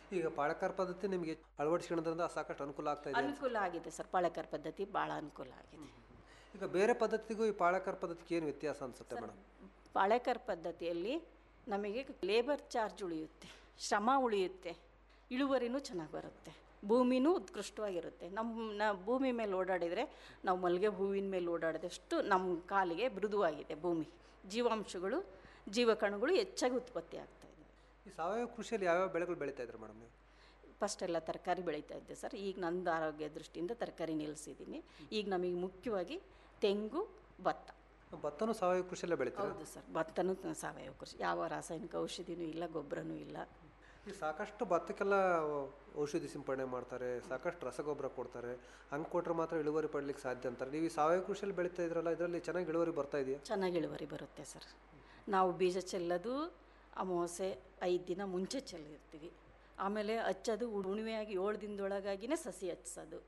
X: ಈಗ ಪಾಳಕಾರ್ ಪದ್ಧತಿ ನಿಮಗೆ ಅಳವಡಿಸ್ಕೊಳ್ಳೋದ್ರಿಂದ ಸಾಕಷ್ಟು ಅನುಕೂಲ ಆಗ್ತಾ ಇದೆ ಅನ್ಸುತ್ತೆ.
A: ಅನುಕೂಲ ಆಗಿದೆ ಸರ್ ಪಾಳಕರ್ ಪದ್ಧತಿ ಭಾಳ ಅನುಕೂಲ ಆಗಿದೆ
X: ಈಗ ಬೇರೆ ಪದ್ಧತಿಗೂ ಈ ಪಾಳಕಾರ್ ಪದ್ಧತಿಗೆ ಏನು ವ್ಯತ್ಯಾಸ ಅನ್ಸುತ್ತೆ ಮೇಡಮ್
A: ಪಾಳೇಕರ್ ಪದ್ಧತಿಯಲ್ಲಿ ನಮಗೆ ಲೇಬರ್ ಚಾರ್ಜ್ ಉಳಿಯುತ್ತೆ ಶ್ರಮ ಉಳಿಯುತ್ತೆ ಇಳುವರಿನೂ ಚೆನ್ನಾಗಿ ಬರುತ್ತೆ ಭೂಮಿನೂ ಉತ್ಕೃಷ್ಟವಾಗಿರುತ್ತೆ ನಮ್ಮ ನ ಭೂಮಿ ಮೇಲೆ ಓಡಾಡಿದರೆ ನಾವು ಮಲ್ಲಿಗೆ ಹೂವಿನ ಮೇಲೆ ಓಡಾಡಿದಷ್ಟು ನಮ್ಮ ಕಾಲಿಗೆ ಮೃದುವಾಗಿದೆ ಭೂಮಿ ಜೀವಾಂಶಗಳು ಜೀವಕಣಗಳು ಹೆಚ್ಚಾಗಿ ಉತ್ಪತ್ತಿ ಆಗ್ತಾ ಇದೆ
X: ಈ ಸಾವಯವ ಕೃಷಿಯಲ್ಲಿ ಯಾವ್ಯಾವ ಬೆಳೆಗಳು ಬೆಳೀತಾ ಇದ್ದಾರೆ ಮೇಡಮ್ ನೀವು
A: ಫಸ್ಟ್ ಎಲ್ಲ ತರಕಾರಿ ಬೆಳೀತಾ ಇದ್ದೆ ಸರ್ ಈಗ ನಂದು ಆರೋಗ್ಯ ದೃಷ್ಟಿಯಿಂದ ತರಕಾರಿ ನಿಲ್ಲಿಸಿದ್ದೀನಿ ಈಗ ನಮಗೆ ಮುಖ್ಯವಾಗಿ ತೆಂಗು ಭತ್ತ
X: ಭತ್ತನೂ ಸಾವಯವ ಕೃಷಿಯಲ್ಲೇ ಬೆಳೀತಾರೆ
A: ಹೌದು ಸರ್ ಭತ್ತನೂ ಸಾವಯವ ಕೃಷಿ ಯಾವ ರಾಸಾಯನಿಕ ಔಷಧಿನೂ ಇಲ್ಲ ಗೊಬ್ಬರನೂ ಇಲ್ಲ
X: ಈ ಸಾಕಷ್ಟು ಭತ್ತಕ್ಕೆಲ್ಲ ಔಷಧಿ ಸಿಂಪಡಣೆ ಮಾಡ್ತಾರೆ ಸಾಕಷ್ಟು ರಸಗೊಬ್ಬರ ಕೊಡ್ತಾರೆ ಹಂಗೆ ಕೊಟ್ಟರೆ ಮಾತ್ರ ಇಳುವರಿ ಪಡ್ಲಿಕ್ಕೆ ಸಾಧ್ಯ ಅಂತಾರೆ ನೀವು ಈ ಸಾವಯವ ಕೃಷಿಯಲ್ಲಿ ಬೆಳೀತಾ ಇದ್ರಲ್ಲ ಇದರಲ್ಲಿ ಚೆನ್ನಾಗಿ ಇಳುವರಿ ಬರ್ತಾ ಇದೆಯಾ
A: ಚೆನ್ನಾಗಿ ಇಳುವರಿ ಬರುತ್ತೆ ಸರ್ ನಾವು ಬೀಜ ಚೆಲ್ಲೋದು ಅಮಾವಾಸ್ಯೆ ಐದು ದಿನ ಮುಂಚೆ ಚೆಲ್ಲಿರ್ತೀವಿ ಆಮೇಲೆ ಹಚ್ಚೋದು ಉಣಿವೆಯಾಗಿ ಏಳು ದಿನದೊಳಗಾಗಿನೇ ಸಸಿ ಹಚ್ಚೋದು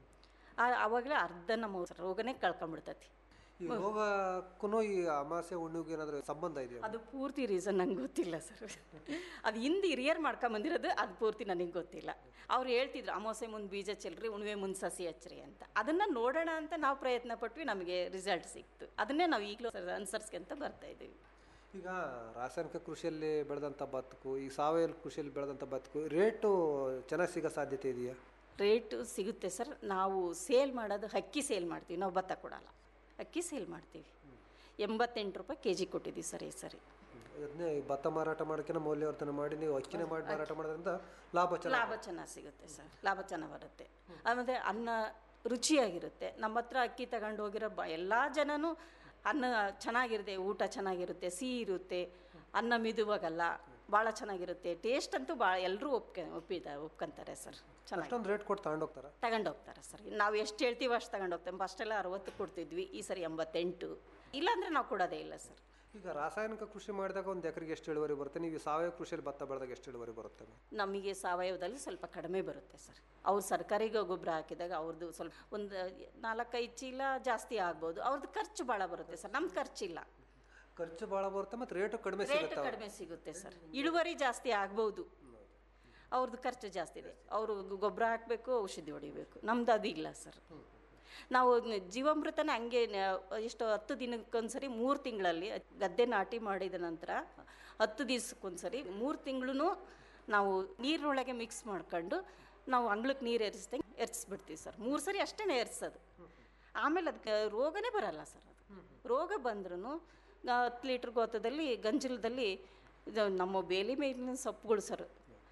A: ಆವಾಗಲೇ ಅರ್ಧ ನಮ್ಮ ರೋಗನೇ ಕಳ್ಕೊಂಬಿಡ್ತೈತಿ
X: ಈ ರೋಗಕ್ಕೂ ಈ ಅಮಾಸೆ ಹುಣ್ಣಿಗೆ ಏನಾದರೂ ಸಂಬಂಧ ಇದೆಯಾ
A: ಅದು ಪೂರ್ತಿ ರೀಸನ್ ನಂಗೆ ಗೊತ್ತಿಲ್ಲ ಸರ್ ಅದು ಹಿಂದೆ ಹಿರಿಯರ್ ಮಾಡ್ಕೊಂಬಂದಿರೋದು ಅದು ಪೂರ್ತಿ ನನಗೆ ಗೊತ್ತಿಲ್ಲ ಅವ್ರು ಹೇಳ್ತಿದ್ರು ಅಮಾವಾಸ್ಯೆ ಮುಂದೆ ಬೀಜ ಚೆಲ್ರಿ ಉಣಿವೆ ಮುಂದೆ ಸಸಿ ಹಚ್ಚ್ರಿ ಅಂತ ಅದನ್ನು ನೋಡೋಣ ಅಂತ ನಾವು ಪ್ರಯತ್ನ ಪಟ್ವಿ ನಮಗೆ ರಿಸಲ್ಟ್ ಸಿಕ್ತು ಅದನ್ನೇ ನಾವು ಈಗಲೂ ಅನುಸರಿಸ್ಕೊಂತ ಬರ್ತಾ ಇದ್ದೀವಿ
X: ಈಗ ರಾಸಾಯನಿಕ ಕೃಷಿಯಲ್ಲಿ ಬೆಳೆದಂಥ ಭತ್ತಕ್ಕೂ ಈ ಸಾವಯವ ಕೃಷಿಯಲ್ಲಿ ಬೆಳೆದಂಥ ಭತ್ತಕ್ಕೂ ರೇಟು ಚೆನ್ನಾಗಿ ಸಿಗೋ ಸಾಧ್ಯತೆ ಇದೆಯಾ
A: ರೇಟು ಸಿಗುತ್ತೆ ಸರ್ ನಾವು ಸೇಲ್ ಮಾಡೋದು ಅಕ್ಕಿ ಸೇಲ್ ಮಾಡ್ತೀವಿ ನಾವು ಭತ್ತ ಕೊಡಲ್ಲ ಅಕ್ಕಿ ಸೇಲ್ ಮಾಡ್ತೀವಿ ಎಂಬತ್ತೆಂಟು ರೂಪಾಯಿ ಕೆ ಜಿ ಕೊಟ್ಟಿದ್ದೀವಿ ಸರ್ ಈ ಸರಿ
X: ಅದನ್ನೇ ಈ ಭತ್ತ ಮಾರಾಟ ಮಾಡೋಕ್ಕಿಂತ ಮೌಲ್ಯವರ್ಧನೆ ಮಾಡಿ ನೀವು ಅಕ್ಕಿನೇ ಮಾಡಿ ಮಾರಾಟ ಮಾಡೋದ್ರಿಂದ ಲಾಭ ಚೆನ್ನಾಗಿ
A: ಲಾಭ ಚೆನ್ನಾಗಿ ಸಿಗುತ್ತೆ ಸರ್ ಲಾಭ ಚೆನ್ನಾಗಿ ಬರುತ್ತೆ ಆಮೇಲೆ ಅನ್ನ ರುಚಿಯಾಗಿರುತ್ತೆ ನಮ್ಮ ಹತ್ರ ಅಕ್ಕಿ ತಗೊಂಡು ಹೋಗಿರೋ ಬ ಎಲ್ಲ ಜನನೂ ಅನ್ನ ಚೆನ್ನಾಗಿರುತ್ತೆ ಊಟ ಚೆನ್ನಾಗಿರುತ್ತೆ ಸಿಹಿ ಇರುತ್ತೆ ಅನ್ನ ಮಿದುವಾಗಲ್ಲ ಭಾಳ ಚೆನ್ನಾಗಿರುತ್ತೆ ಟೇಸ್ಟ್ ಅಂತೂ ಭಾಳ ಎಲ್ಲರೂ ಒಪ್ಕ ಒಪ್ಪಿದ ಒಪ್ಕೊಂತಾರೆ ಸರ್ ಚೆನ್ನಾಗಿ
X: ಅಷ್ಟೊಂದು ರೇಟ್ ಕೊಟ್ಟು ತಗೊಂಡೋಗ್ತಾರ
A: ತಗೊಂಡು ಹೋಗ್ತಾರೆ ಸರ್ ನಾವು ಎಷ್ಟು ಹೇಳ್ತೀವಿ ಅಷ್ಟು ತಗೊಂಡು ಹೋಗ್ತೇವೆ ಫಸ್ಟೆಲ್ಲ ಅರವತ್ತು ಕೊಡ್ತಿದ್ವಿ ಈ ಸರಿ ಎಂಬತ್ತೆಂಟು ಇಲ್ಲಾಂದರೆ ನಾವು ಕೊಡೋದೇ ಇಲ್ಲ ಸರ್
X: ಈಗ ರಾಸಾಯನಿಕ ಕೃಷಿ ಮಾಡಿದಾಗ ಒಂದು ಎಕರೆಗೆ ಎಷ್ಟು ಇಳುವರಿ ಬರುತ್ತೆ ನೀವು ಈ ಸಾವಯವ ಕೃಷಿಯಲ್ಲಿ ಭತ್ತ ಬೆಳೆದಾಗ ಎಷ್ಟು ಇಳುವರಿ ಬರುತ್ತೆ
A: ನಮಗೆ ಸಾವಯವದಲ್ಲಿ ಸ್ವಲ್ಪ ಕಡಿಮೆ ಬರುತ್ತೆ ಸರ್ ಅವ್ರು ಸರ್ಕಾರಿ ಗೊಬ್ಬರ ಹಾಕಿದಾಗ ಅವ್ರದ್ದು ಸ್ವಲ್ಪ ಒಂದು ನಾಲ್ಕೈದು ಚೀಲ ಜಾಸ್ತಿ ಆಗ್ಬೋದು ಅವ್ರದ್ದು ಖರ್ಚು ಭಾಳ ಬರುತ್ತೆ ಸರ್ ನಮ್ದು ಖರ್ಚಿಲ್ಲ
X: ಖರ್ಚು ಭಾಳ ಬರುತ್ತೆ ಮತ್ತು ರೇಟು ಕಡಿಮೆ
A: ರೇಟ್
X: ಸಿಗುತ್ತೆ
A: ಕಡಿಮೆ ಸಿಗುತ್ತೆ ಸರ್ ಇಳುವರಿ ಜಾಸ್ತಿ ಆಗ್ಬೋದು ಅವ್ರದ್ದು ಖರ್ಚು ಜಾಸ್ತಿ ಇದೆ ಅವರು ಗೊಬ್ಬರ ಹಾಕಬೇಕು ಔಷಧಿ ಹೊಡಿಬೇಕು ನಮ್ದು ಅದು ಇಲ್ಲ ಸರ್ ನಾವು ನ- ಜೀವಾಮೃತನ ಹಂಗೆ ನ- ಎಷ್ಟು ಹತ್ತು ದಿನಕ್ಕೊಂದ್ಸರಿ ಮೂರು ತಿಂಗಳಲ್ಲಿ ಗದ್ದೆ ನಾಟಿ ಮಾಡಿದ ನಂತರ ಹತ್ತು ದಿವ್ಸಕ್ಕೊಂದ್ಸರಿ ಮೂರು ತಿಂಗಳು ನಾವು ನೀರಿನೊಳಗೆ ಮಿಕ್ಸ್ ಮಾಡ್ಕೊಂಡು ನಾವು ಅಂಗ್ಳಕ್ಕೆ ನೀರು ಎರಿಸ್ದಂಗೆ ಎರ್ಸ್ಬಿಡ್ತೀವಿ ಸರ್ ಮೂರು ಸರಿ ಅಷ್ಟೇ ಎರ್ಸೋದು ಆಮೇಲೆ ಅದಕ್ಕೆ ರೋಗನೇ ಬರಲ್ಲ ಸರ್ ಅದು ರೋಗ ಬಂದ್ರೂ ಹತ್ತು ಲೀಟ್ರ್ ಗೋತದಲ್ಲಿ ಗಂಜಲದಲ್ಲಿ ಇದು ನಮ್ಮ ಬೇಲಿ ಮೇಲಿನ ಸೊಪ್ಪುಗಳು ಸರ್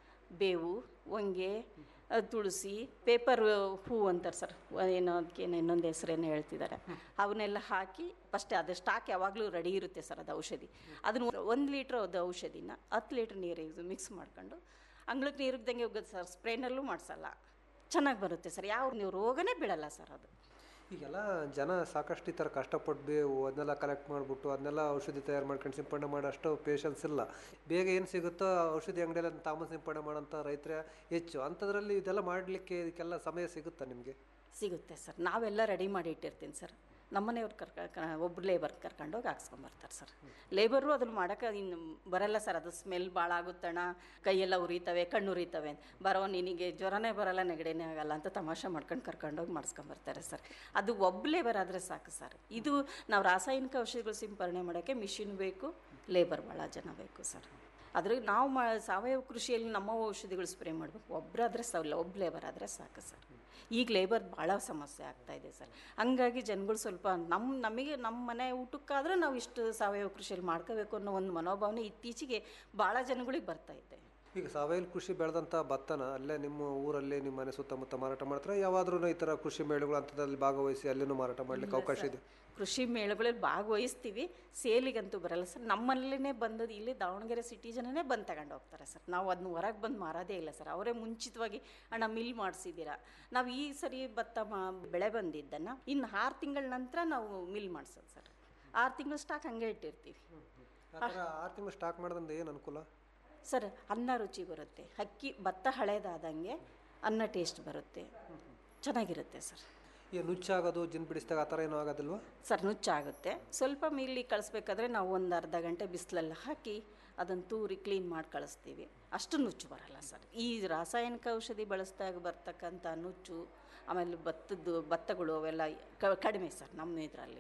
A: ಬೇವು ಹೊಂಗೆ ಅಹ್, ತುಳಸಿ ಪೇಪರ್ ಹೂ ಅಂತಾರೆ ಸರ್ ಏನೋ ಅದಕ್ಕೆ ಇನ್ನೊಂದು ಹೆಸರೇನೋ ಹೇಳ್ತಿದ್ದಾರೆ ಅವನ್ನೆಲ್ಲ ಹಾಕಿ ಫಸ್ಟ್ ಅದು ಸ್ಟಾಕ್ ಯಾವಾಗಲೂ ರೆಡಿ ಇರುತ್ತೆ ಸರ್ ಅದು ಔಷಧಿ ಅದನ್ನು ಒಂದು ಲೀಟ್ರ್ ಅದು ಔಷಧಿನ ಹತ್ತು ಲೀಟ್ರ್ ನೀರಿಗೆ ಮಿಕ್ಸ್ ಮಾಡ್ಕೊಂಡು ಅಂಗ್ಳಕ್ಕೆ ನೀರು ಇದ್ದಂಗೆ ಹೋಗೋದು ಸರ್ ಸ್ಪ್ರೇನಲ್ಲೂ ಮಾಡಿಸಲ್ಲ ಚೆನ್ನಾಗಿ ಬರುತ್ತೆ ಸರ್ ಯಾವ ನೀವು ರೋಗನೇ ಬಿಡಲ್ಲ ಸರ್ ಅದು
X: ಈಗೆಲ್ಲ ಜನ ಸಾಕಷ್ಟು ಈ ಥರ ಕಷ್ಟಪಟ್ಟು ಬೇವು ಅದನ್ನೆಲ್ಲ ಕಲೆಕ್ಟ್ ಮಾಡಿಬಿಟ್ಟು ಅದನ್ನೆಲ್ಲ ಔಷಧಿ ತಯಾರು ಮಾಡ್ಕೊಂಡು ಸಿಂಪಡಣೆ ಮಾಡೋ ಅಷ್ಟು ಪೇಷನ್ಸ್ ಇಲ್ಲ ಬೇಗ ಏನು ಸಿಗುತ್ತೋ ಔಷಧಿ ಅಂಗಡಿಯಲ್ಲಿ ಅದನ್ನ ತಾಂಬ ಸಿಂಪಡಣೆ ಮಾಡೋಂಥ ರೈತರೇ ಹೆಚ್ಚು ಅಂಥದ್ರಲ್ಲಿ ಇದೆಲ್ಲ ಮಾಡಲಿಕ್ಕೆ ಇದಕ್ಕೆಲ್ಲ ಸಮಯ ಸಿಗುತ್ತಾ ನಿಮಗೆ
A: ಸಿಗುತ್ತೆ ಸರ್ ನಾವೆಲ್ಲ ರೆಡಿ ಮಾಡಿ ಇಟ್ಟಿರ್ತೀನಿ ಸರ್ ನಮ್ಮನೆಯವ್ರು ಕರ್ಕ ಒಬ್ರು ಲೇಬರ್ ಕರ್ಕೊಂಡೋಗಿ ಹಾಕ್ಸ್ಕೊಂಬರ್ತಾರೆ ಸರ್ ಲೇಬರು ಅದನ್ನು ಮಾಡೋಕೆ ಇನ್ನು ಬರಲ್ಲ ಸರ್ ಅದು ಸ್ಮೆಲ್ ಭಾಳ ಆಗುತ್ತಣ್ಣ ಕೈಯೆಲ್ಲ ಉರಿತವೆ ಕಣ್ಣು ಉರಿತವೆ ಬರೋ ನಿನಗೆ ಜ್ವರನೇ ಬರಲ್ಲ ನೆಗಡಿನೇ ಆಗಲ್ಲ ಅಂತ ತಮಾಷೆ ಮಾಡ್ಕೊಂಡು ಕರ್ಕೊಂಡೋಗಿ ಮಾಡಿಸ್ಕೊಂಬರ್ತಾರೆ ಸರ್ ಅದು ಒಬ್ಬ ಲೇಬರ್ ಆದರೆ ಸಾಕು ಸರ್ ಇದು ನಾವು ರಾಸಾಯನಿಕ ಔಷಧಿಗಳು ಸಿಂಪರಣೆ ಮಾಡೋಕ್ಕೆ ಮಿಷಿನ್ ಬೇಕು ಲೇಬರ್ ಭಾಳ ಜನ ಬೇಕು ಸರ್ ಅದ್ರಾಗ ನಾವು ಮಾ ಸಾವಯವ ಕೃಷಿಯಲ್ಲಿ ನಮ್ಮ ಔಷಧಿಗಳು ಸ್ಪ್ರೇ ಮಾಡಬೇಕು ಒಬ್ಬರಾದರೆ ಸಲ್ಲ ಒಬ್ಬ ಲೇಬರ್ ಆದರೆ ಸಾಕು ಸರ್ ಈಗ ಲೇಬರ್ ಭಾಳ ಸಮಸ್ಯೆ ಆಗ್ತಾ ಇದೆ ಸರ್ ಹಂಗಾಗಿ ಜನಗಳು ಸ್ವಲ್ಪ ನಮ್ಮ ನಮಗೆ ನಮ್ಮ ಮನೆ ಊಟಕ್ಕಾದರೂ ನಾವು ಇಷ್ಟು ಸಾವಯವ ಕೃಷಿಯಲ್ಲಿ ಮಾಡ್ಕೋಬೇಕು ಅನ್ನೋ ಒಂದು ಮನೋಭಾವನೆ ಇತ್ತೀಚೆಗೆ ಭಾಳ ಜನಗಳಿಗೆ ಬರ್ತಾ ಇದೆ
X: ಈಗ ಸಾವಯವ ಕೃಷಿ ಬೆಳೆದಂಥ ಭತ್ತನ ಅಲ್ಲೇ ನಿಮ್ಮ ಊರಲ್ಲಿ ನಿಮ್ಮ ಮನೆ ಸುತ್ತಮುತ್ತ ಮಾರಾಟ ಮಾಡ್ತಾರೆ ಯಾವಾದ್ರೂ ಈ ಥರ ಕೃಷಿ ಮೇಳಗಳು ಅಂಥದ್ರಲ್ಲಿ ಭಾಗವಹಿಸಿ ಅಲ್ಲಿನೂ ಮಾರಾಟ ಮಾಡ್ಲಿಕ್ಕೆ ಅವಕಾಶ ಇದೆ
A: ಕೃಷಿ ಮೇಳಗಳಲ್ಲಿ ಭಾಗವಹಿಸ್ತೀವಿ ಸೇಲಿಗಂತೂ ಬರಲ್ಲ ಸರ್ ನಮ್ಮಲ್ಲೇ ಬಂದದ್ದು ಇಲ್ಲಿ ದಾವಣಗೆರೆ ಸಿಟಿ ಜನನೇ ಬಂದು ತಗೊಂಡು ಹೋಗ್ತಾರೆ ಸರ್ ನಾವು ಅದನ್ನ ಹೊರಗೆ ಬಂದು ಮಾರೋದೇ ಇಲ್ಲ ಸರ್ ಅವರೇ ಮುಂಚಿತವಾಗಿ ಅಣ್ಣ ಮಿಲ್ ಮಾಡಿಸಿದ್ದೀರಾ ನಾವು ಈ ಸರಿ ಭತ್ತ ಮಾ ಬೆಳೆ ಬಂದಿದ್ದನ್ನು ಇನ್ನು ಆರು ತಿಂಗಳ ನಂತರ ನಾವು ಮಿಲ್ ಮಾಡಿಸೋದು ಸರ್ ಆರು ತಿಂಗಳು ಸ್ಟಾಕ್ ಹಂಗೆ ಇಟ್ಟಿರ್ತೀವಿ
X: ಆ ಥರ ಆರು ತಿಂಗಳು ಸ್ಟಾಕ್ ಮಾಡೋದ್ರಿಂದ ಏನು ಅನುಕೂಲ
A: ಸರ್ ಅನ್ನ ರುಚಿ ಬರುತ್ತೆ ಅಕ್ಕಿ ಭತ್ತ ಹಳೇದಾದಂಗೆ ಅನ್ನ ಟೇಸ್ಟ್ ಬರುತ್ತೆ ಚೆನ್ನಾಗಿರುತ್ತೆ ಸರ್
X: ಈ ನುಚ್ಚಾಗೋದು ಜಿನ್ ಬಿಡಿಸಿದಾಗ ಆ ಥರ ಏನೂ ಆಗೋದಿಲ್ವಾ
A: ಸರ್ ನುಚ್ಚಾಗುತ್ತೆ ಸ್ವಲ್ಪ ಮೀಲಿ ಕಳಿಸ್ಬೇಕಾದ್ರೆ ನಾವು ಒಂದು ಅರ್ಧ ಗಂಟೆ ಬಿಸಿಲಲ್ಲಿ ಹಾಕಿ ಅದನ್ನು ತೂರಿ ಕ್ಲೀನ್ ಮಾಡಿ ಕಳಿಸ್ತೀವಿ ಅಷ್ಟು ನುಚ್ಚು ಬರಲ್ಲ ಸರ್ ಈ ರಾಸಾಯನಿಕ ಔಷಧಿ ಬಳಸಿದಾಗ ಬರ್ತಕ್ಕಂಥ ನುಚ್ಚು ಆಮೇಲೆ ಭತ್ತದ್ದು ಭತ್ತಗಳು ಅವೆಲ್ಲ ಕ- ಕಡಿಮೆ ಸರ್ ನಮ್ಮ ಇದರಲ್ಲಿ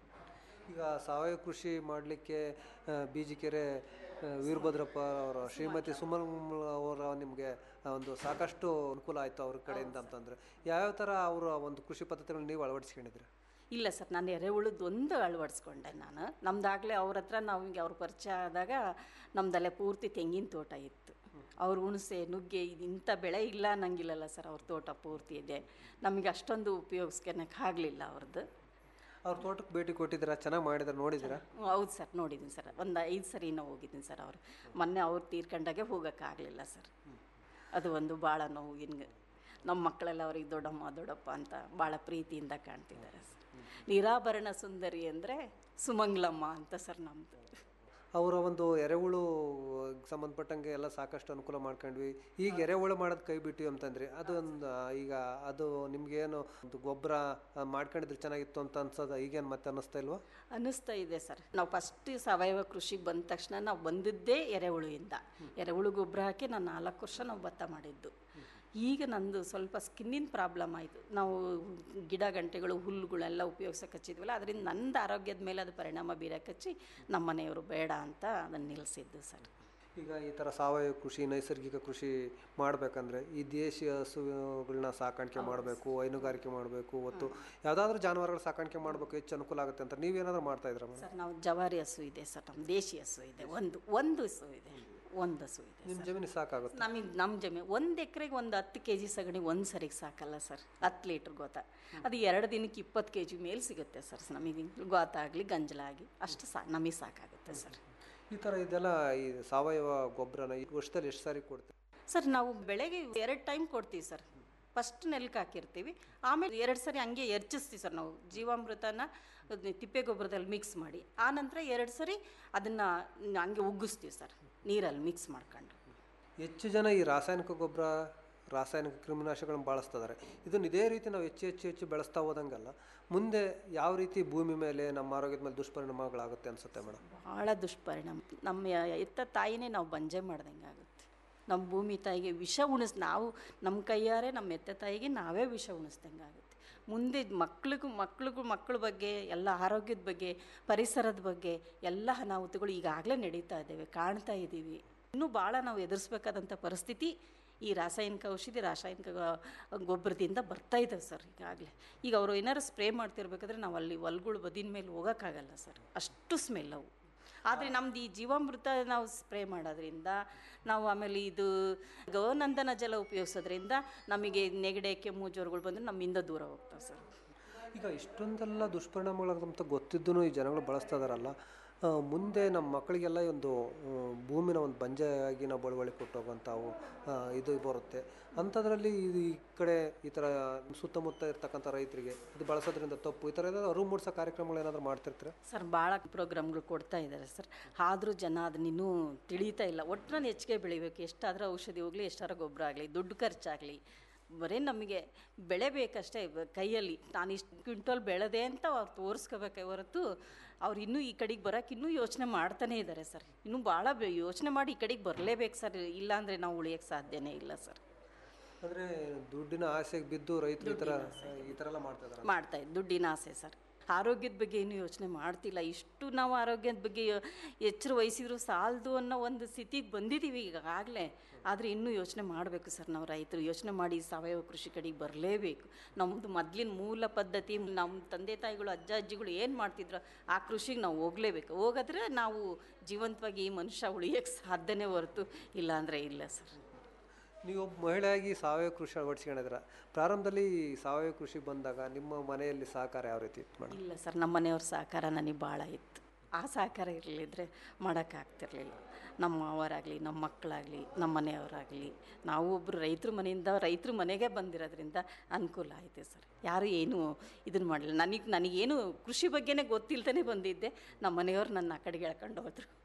X: ಈಗ ಸಾವಯವ ಕೃಷಿ ಮಾಡಲಿಕ್ಕೆ ಬೀಜಿಕೆರೆ ಆ, ವೀರಭದ್ರಪ್ಪ ಅವರ ಶ್ರೀಮತಿ ಸುಮನ್ ಅವರ ನಿಮಗೆ ಒಂದು ಸಾಕಷ್ಟು ಅನುಕೂಲ ಆಯಿತು ಅವ್ರ ಕಡೆಯಿಂದ ಅಂತಂದರೆ ಯಾವ್ಯಾವ ಥರ ಅವರ ಒಂದು ಕೃಷಿ ಪದ್ಧತಿಗಳನ್ನ ನೀವು ಅಳವಡಿಸ್ಕೊಂಡಿದ್ರಿ
A: ಇಲ್ಲ ಸರ್ ನಾನು ಎರೆಹುಳದ್ದು ಒಂದು ಅಳವಡಿಸ್ಕೊಂಡೆ ನಾನು ನಮ್ದಾಗಲೇ ಅವ್ರ ಹತ್ರ ನಮಗೆ ಅವ್ರ ಪರಿಚಯ ಆದಾಗ ನಮ್ದಲ್ಲೇ ಪೂರ್ತಿ ತೆಂಗಿನ ತೋಟ ಇತ್ತು ಅವ್ರ ಹುಣಸೆ ನುಗ್ಗೆ ಇದು ಇಂಥ ಬೆಳೆ ಇಲ್ಲ ಅನ್ನಂಗಿಲ್ಲಲ್ಲ ಸರ್ ಅವ್ರ ತೋಟ ಪೂರ್ತಿ ಇದೆ ನಮಗೆ ಅಷ್ಟೊಂದು ಉಪಯೋಗಿಸ್ಕೊಳಕ್ಕೆ ಆಗಲಿಲ್ಲ ಅವ್ರದ್ದು
X: ಅವ್ರ ತೋಟಕ್ಕೆ ಭೇಟಿ ಕೊಟ್ಟಿದ್ದೀರಾ ಚೆನ್ನಾಗಿ ಮಾಡಿದ್ರೆ ನೋಡಿದ್ದೀರಾ
A: ಹ್ಮ್, ಹೌದು ಸರ್ ನೋಡಿದ್ದೀನಿ ಸರ್ ಒಂದು ಐದು ಸರಿ ನಾವು ಹೋಗಿದ್ದೀನಿ ಸರ್ ಅವರು ಮೊನ್ನೆ ಅವ್ರು ತೀರ್ಕೊಂಡಾಗೆ ಹೋಗೋಕ್ಕಾಗಲಿಲ್ಲ ಸರ್ ಅದು ಒಂದು ಭಾಳ ನೋವಿನ ನಮ್ಮ ಮಕ್ಕಳೆಲ್ಲ ಅವ್ರಿಗೆ ದೊಡ್ಡಮ್ಮ ದೊಡ್ಡಪ್ಪ ಅಂತ ಭಾಳ ಪ್ರೀತಿಯಿಂದ ಕಾಣ್ತಿದ್ದಾರೆ ಸರ್ ನಿರಾಭರಣ ಸುಂದರಿ ಅಂದರೆ ಸುಮಂಗ್ಲಮ್ಮ ಅಂತ ಸರ್ ನಮ್ಮದು
X: ಅವರ ಒಂದು ಎರೆಹುಳು ಸಂಬಂಧಪಟ್ಟಂಗೆ ಎಲ್ಲ ಸಾಕಷ್ಟು ಅನುಕೂಲ ಮಾಡ್ಕೊಂಡ್ವಿ ಈಗ ಎರೆಹುಳು ಮಾಡೋದು ಕೈ ಬಿಟ್ಟಿವಿ ಅಂತಂದ್ರಿ ಅದೊಂದು ಈಗ ಅದು ನಿಮ್ಗೇನು ಒಂದು ಗೊಬ್ಬರ ಮಾಡ್ಕೊಂಡಿದ್ರೆ ಚೆನ್ನಾಗಿತ್ತು ಅಂತ ಅನ್ಸೋದು ಈಗೇನು ಮತ್ತೆ ಅನ್ನಿಸ್ತಾ ಇಲ್ವಾ
A: ಅನ್ನಿಸ್ತಾ ಇದೆ ಸರ್ ನಾವು ಫಸ್ಟ್ ಸಾವಯವ ಕೃಷಿಗೆ ಬಂದ ತಕ್ಷಣ ನಾವು ಬಂದಿದ್ದೇ ಎರೆಹುಳುಯಿಂದ ಎರೆಹುಳು ಗೊಬ್ಬರ ಹಾಕಿ ನಾನು ನಾಲ್ಕು ವರ್ಷ ನಾವು ಭತ್ತ ಮಾಡಿದ್ದು ಈಗ ನಂದು ಸ್ವಲ್ಪ ಸ್ಕಿನ್ನಿನ ಪ್ರಾಬ್ಲಮ್ ಆಯಿತು ನಾವು ಗಿಡ ಗಂಟೆಗಳು ಹುಲ್ಲುಗಳೆಲ್ಲ ಉಪಯೋಗಿಸಕ್ಕೆ ಹಚ್ಚಿದ್ವಲ್ಲ ಅದರಿಂದ ನಂದು ಆರೋಗ್ಯದ ಮೇಲೆ ಅದು ಪರಿಣಾಮ ಬೀರಕ್ಕೆ ಹಚ್ಚಿ ನಮ್ಮ ಮನೆಯವರು ಬೇಡ ಅಂತ ಅದನ್ನು ನಿಲ್ಲಿಸಿದ್ದು ಸರ್
X: ಈಗ ಈ ಥರ ಸಾವಯವ ಕೃಷಿ ನೈಸರ್ಗಿಕ ಕೃಷಿ ಮಾಡಬೇಕಂದ್ರೆ ಈ ದೇಶೀಯ ಹಸುಗಳನ್ನ ಸಾಕಾಣಿಕೆ ಮಾಡಬೇಕು ಹೈನುಗಾರಿಕೆ ಮಾಡಬೇಕು ಒತ್ತು ಯಾವುದಾದ್ರೂ ಜಾನುವಾರುಗಳ ಸಾಕಾಣಿಕೆ ಮಾಡಬೇಕು ಹೆಚ್ಚು ಅನುಕೂಲ ಆಗುತ್ತೆ ಅಂತ ನೀವೇನಾದ್ರೂ ಮಾಡ್ತಾ ಇದ್ರ
A: ಸರ್ ನಾವು ಜವಾರಿ ಹಸು ಇದೆ ಸರ್ ನಮ್ಮ ದೇಶಿ ಹಸು ಇದೆ ಒಂದು ಒಂದು ಹಸು ಇದೆ ಒಂದು ಹಸು ಇದೆ
X: ನಿಮ್ಮ ಜಮೀನು ಸಾಕಾಗುತ್ತೆ
A: ನಮಗೆ ನಮ್ಮ ಜಮೀನು ಒಂದು ಎಕರೆಗೆ ಒಂದು ಹತ್ತು ಕೆ ಜಿ ಸಗಣಿ ಒಂದು ಸರಿಗೆ ಸಾಕಲ್ಲ ಸರ್ ಹತ್ತು ಲೀಟ್ರ್ ಗೋತ ಅದು ಎರಡು ದಿನಕ್ಕೆ ಇಪ್ಪತ್ತು ಕೆ ಜಿ ಮೇಲೆ ಸಿಗುತ್ತೆ ಸರ್ ನಮಗೆ ಗೋತ ಆಗಲಿ ಗಂಜಲಾಗಿ ಅಷ್ಟು ಸಾ ನಮಗೆ ಸಾಕಾಗುತ್ತೆ ಸರ್
X: ಈ ಥರ ಇದೆಲ್ಲ ಈ ಸಾವಯವ ಗೊಬ್ಬರನ ಈ ವರ್ಷದಲ್ಲಿ ಎಷ್ಟು ಸಾರಿ ಕೊಡ್ತೀವಿ
A: ಸರ್ ನಾವು ಬೆಳೆಗೆ ಎರಡು ಟೈಮ್ ಕೊಡ್ತೀವಿ ಸರ್ ಫಸ್ಟ್ ನೆಲಕ್ಕೆ ಹಾಕಿರ್ತೀವಿ ಆಮೇಲೆ ಎರಡು ಸರಿ ಹಂಗೆ ಎರ್ಚಿಸ್ತೀವಿ ಸರ್ ನಾವು ಜೀವಾಮೃತನ ಅದ್ನ ತಿಪ್ಪೆ ಗೊಬ್ಬರದಲ್ಲಿ ಮಿಕ್ಸ್ ಮಾಡಿ ಆನಂತರ ಎರಡು ಸರಿ ಅದನ್ನು ಹಂಗೆ ಉಗ್ಗಿಸ್ತೀವಿ ಸರ್ ನೀರಲ್ಲಿ ಮಿಕ್ಸ್ ಮಾಡ್ಕೊಂಡು
X: ಹೆಚ್ಚು ಜನ ಈ ರಾಸಾಯನಿಕ ಗೊಬ್ಬರ ರಾಸಾಯನಿಕ ಕ್ರಿಮಿನಾಶಕಗಳನ್ನ ಬಳಸ್ತಿದ್ದಾರೆ ಇದನ್ನ ಇದೇ ರೀತಿ ನಾವು ಹೆಚ್ಚು ಹೆಚ್ಚು ಹೆಚ್ಚು ಬೆಳೆಸ್ತಾ ಹೋದಂಗೆಲ್ಲ ಮುಂದೆ ಯಾವ ರೀತಿ ಭೂಮಿ ಮೇಲೆ ನಮ್ಮ ಆರೋಗ್ಯದ ಮೇಲೆ ದುಷ್ಪರಿಣಾಮಗಳಾಗುತ್ತೆ ಅನ್ಸುತ್ತೆ ಮೇಡಮ್
A: ಭಾಳ ದುಷ್ಪರಿಣಾಮ ನಮ್ಮ ಎತ್ತ ತಾಯಿನೇ ನಾವು ಬಂಜೆ ಮಾಡ್ದಂಗೆ ಆಗುತ್ತೆ ನಮ್ಮ ಭೂಮಿ ತಾಯಿಗೆ ವಿಷ ಉಣಿಸ್ ನಾವು ನಮ್ಮ ಕೈಯಾರೆ ನಮ್ಮ ಎತ್ತ ತಾಯಿಗೆ ನಾವೇ ವಿಷ ಉಣಿಸ್ದಂಗೆ ಆಗುತ್ತೆ ಮುಂದೆ ಮಕ್ಳಿಗೂ ಮಕ್ಳಿಗೂ ಮಕ್ಕಳ ಬಗ್ಗೆ ಎಲ್ಲ ಆರೋಗ್ಯದ ಬಗ್ಗೆ ಪರಿಸರದ ಬಗ್ಗೆ ಎಲ್ಲ ಅನಾಹುತಗಳು ಈಗಾಗಲೇ ನಡೀತಾ ಇದ್ದೇವೆ ಕಾಣ್ತಾ ಇದ್ದೀವಿ ಇನ್ನೂ ಭಾಳ ನಾವು ಎದುರಿಸ್ಬೇಕಾದಂಥ ಪರಿಸ್ಥಿತಿ ಈ ರಾಸಾಯನಿಕ ಔಷಧಿ ರಾಸಾಯನಿಕ ಗೊಬ್ಬರದಿಂದ ಬರ್ತಾ ಇದ್ದಾವೆ ಸರ್ ಈಗಾಗಲೇ ಈಗ ಅವರು ಏನಾರು ಸ್ಪ್ರೇ ಮಾಡ್ತಿರ್ಬೇಕಾದ್ರೆ ನಾವು ಅಲ್ಲಿ ಹೊಲ್ಗಳು ಬದಿನ ಮೇಲೆ ಹೋಗೋಕ್ಕಾಗಲ್ಲ ಸರ್ ಅಷ್ಟು ಸ್ಮೆಲ್ ಅವು ಆದರೆ ನಮ್ದು ಈ ಜೀವಾಮೃತ ನಾವು ಸ್ಪ್ರೇ ಮಾಡೋದ್ರಿಂದ ನಾವು ಆಮೇಲೆ ಇದು ಗೋನಂದನ ಜಲ ಉಪಯೋಗಿಸೋದ್ರಿಂದ ನಮಗೆ ನೆಗಡೆ ಕೆಮ್ಮು ಜ್ವರಗಳು ಬಂದರೆ ನಮ್ಮಿಂದ ದೂರ ಹೋಗ್ತಾವೆ ಸರ್
X: ಈಗ ಇಷ್ಟೊಂದೆಲ್ಲ ದುಷ್ಪರಿಣಾಮಗಳಂತ ಗೊತ್ತಿದ್ದೂ ಈ ಜನಗಳು ಬಳಸ್ತಾ ಇದಾರಲ್ಲ ಆ, ಮುಂದೆ ನಮ್ಮ ಮಕ್ಕಳಿಗೆಲ್ಲ ಈ ಒಂದು ಆ, ಭೂಮಿನ ಒಂದು ಬಂಜೆಯಾಗಿ ನಾವು ಬಳುವಳಿ ಕೊಟ್ಟೋಗಂಥವು ಇದು ಬರುತ್ತೆ ಅಂಥದ್ರಲ್ಲಿ ಇದು ಈ ಕಡೆ ಈ ಥರ ಸುತ್ತಮುತ್ತ ಇರ್ತಕ್ಕಂಥ ರೈತರಿಗೆ ಇದು ಬಳಸೋದ್ರಿಂದ ತಪ್ಪು ಈ ಥರ ಏನಾದ್ರು ಅರಿವು ಮೂಡಿಸೋ ಕಾರ್ಯಕ್ರಮಗಳು ಏನಾದರೂ ಮಾಡ್ತಿರ್ತೀರಾ
A: ಸರ್ ಭಾಳ ಪ್ರೋಗ್ರಾಮ್ಗಳು ಕೊಡ್ತಾ ಇದ್ದಾರೆ ಸರ್ ಆದರೂ ಜನ ಅದನ್ನ ಇನ್ನೂ ತಿಳಿತಾ ಇಲ್ಲ ಒಟ್ಟಿನಲ್ಲಿ ಹೆಚ್ಚಿಗೆ ಬೆಳಿಬೇಕು ಎಷ್ಟಾದರೂ ಔಷಧಿ ಹೋಗಲಿ ಎಷ್ಟಾದ್ರೂ ಗೊಬ್ಬರ ಆಗಲಿ ದುಡ್ಡು ಖರ್ಚಾಗಲಿ ಬರೀ ನಮಗೆ ಬೆಳೆ ಬೇಕಷ್ಟೇ ಬ- ಕೈಯಲ್ಲಿ ನಾನು ಇಷ್ಟು ಕ್ವಿಂಟಲ್ ಬೆಳೆದೆ ಅಂತ ಅವ್ರು ತೋರಿಸ್ಕೋಬೇಕೆ ಹೊರತು ಅವ್ರು ಇನ್ನೂ ಈ ಕಡೆಗೆ ಬರೋಕೆ ಇನ್ನೂ ಯೋಚನೆ ಮಾಡ್ತಾನೇ ಇದ್ದಾರೆ ಸರ್ ಇನ್ನೂ ಭಾಳ ಯೋಚನೆ ಮಾಡಿ ಈ ಕಡೆಗೆ ಬರಲೇಬೇಕು ಸರ್ ಇಲ್ಲಾಂದರೆ ನಾವು ಉಳಿಯೋಕ್ಕೆ ಸಾಧ್ಯನೇ ಇಲ್ಲ ಸರ್
X: ಅಂದರೆ ದುಡ್ಡಿನ ಆಸೆಗೆ ಬಿದ್ದು ರೈತರು ಈ ಥರ ಈ ಥರ ಎಲ್ಲ ಮಾಡ್ತಾ ಇದ್ದಾರೆ
A: ಮಾಡ್ತಾ ಇದ್ದು ದುಡ್ಡಿನ ಆಸೆ ಸರ್ ಆರೋಗ್ಯದ ಬಗ್ಗೆ ಏನು ಯೋಚನೆ ಮಾಡ್ತಿಲ್ಲ ಇಷ್ಟು ನಾವು ಆರೋಗ್ಯದ ಬಗ್ಗೆ ಯೋ- ಎಚ್ಚರ ವಹಿಸಿದ್ರು ಸಾಲದು ಅನ್ನೋ ಒಂದು ಸ್ಥಿತಿಗೆ ಬಂದಿದ್ದೀವಿ ಈಗಾಗಲೇ ಆದರೆ ಇನ್ನೂ ಯೋಚನೆ ಮಾಡಬೇಕು ಸರ್ ನಾವು ರೈತರು ಯೋಚನೆ ಮಾಡಿ ಸಾವಯವ ಕೃಷಿ ಕಡೆಗೆ ಬರಲೇಬೇಕು ನಮ್ಮದು ಮೊದಲಿನ ಮೂಲ ಪದ್ಧತಿ ನಮ್ಮ ತಂದೆ ತಾಯಿಗಳು ಅಜ್ಜ ಅಜ್ಜಿಗಳು ಏನು ಮಾಡ್ತಿದ್ರು ಆ ಕೃಷಿಗೆ ನಾವು ಹೋಗಲೇಬೇಕು ಹೋಗಿದ್ರೆ ನಾವು ಜೀವಂತವಾಗಿ ಈ ಮನುಷ್ಯ ಉಳಿಯೋಕ್ಕೆ ಸಾಧ್ಯನೇ ಹೊರತು ಇಲ್ಲ ಅಂದರೆ ಇಲ್ಲ ಸರ್
X: ನೀವು ಒಬ್ಬ ಮಹಿಳೆಯಾಗಿ ಸಾವಯವ ಕೃಷಿ ಅಳವಡಿಸ್ಕೊಂಡಿದ್ದೀರ ಪ್ರಾರಂಭದಲ್ಲಿ ಸಾವಯವ ಕೃಷಿ ಬಂದಾಗ ನಿಮ್ಮ ಮನೆಯಲ್ಲಿ ಸಹಕಾರ ಯಾವ ರೀತಿ ಇತ್ತು ಮೇಡಮ್
A: ಇಲ್ಲ ಸರ್ ನಮ್ಮ ಮನೆಯವ್ರ ಸಹಕಾರ ನನಗೆ ಭಾಳ ಇತ್ತು ಆ ಸಹಕಾರ ಇರಲಿದ್ರೆ ಮಾಡೋಕ್ಕಾಗ್ತಿರ್ಲಿಲ್ಲ ನಮ್ಮ ಮಾವರಾಗಲಿ ನಮ್ಮ ಮಕ್ಕಳಾಗಲಿ ನಮ್ಮ ಮನೆಯವರಾಗಲಿ ನಾವು ಒಬ್ಬರು ರೈತರ ಮನೆಯಿಂದ ರೈತರ ಮನೆಗೆ ಬಂದಿರೋದ್ರಿಂದ ಅನುಕೂಲ ಆಯಿತು ಸರ್ ಯಾರು ಏನೂ ಇದನ್ನು ಮಾಡಲಿಲ್ಲ ನನಗೆ ನನಗೇನು ಕೃಷಿ ಬಗ್ಗೆನೇ ಗೊತ್ತಿಲ್ದೇ ಬಂದಿದ್ದೆ ನಮ್ಮ ಮನೆಯವ್ರು ನನ್ನ ಆ ಕಡೆಗೆ ಎಳ್ಕೊಂಡು ಹೋದ್ರು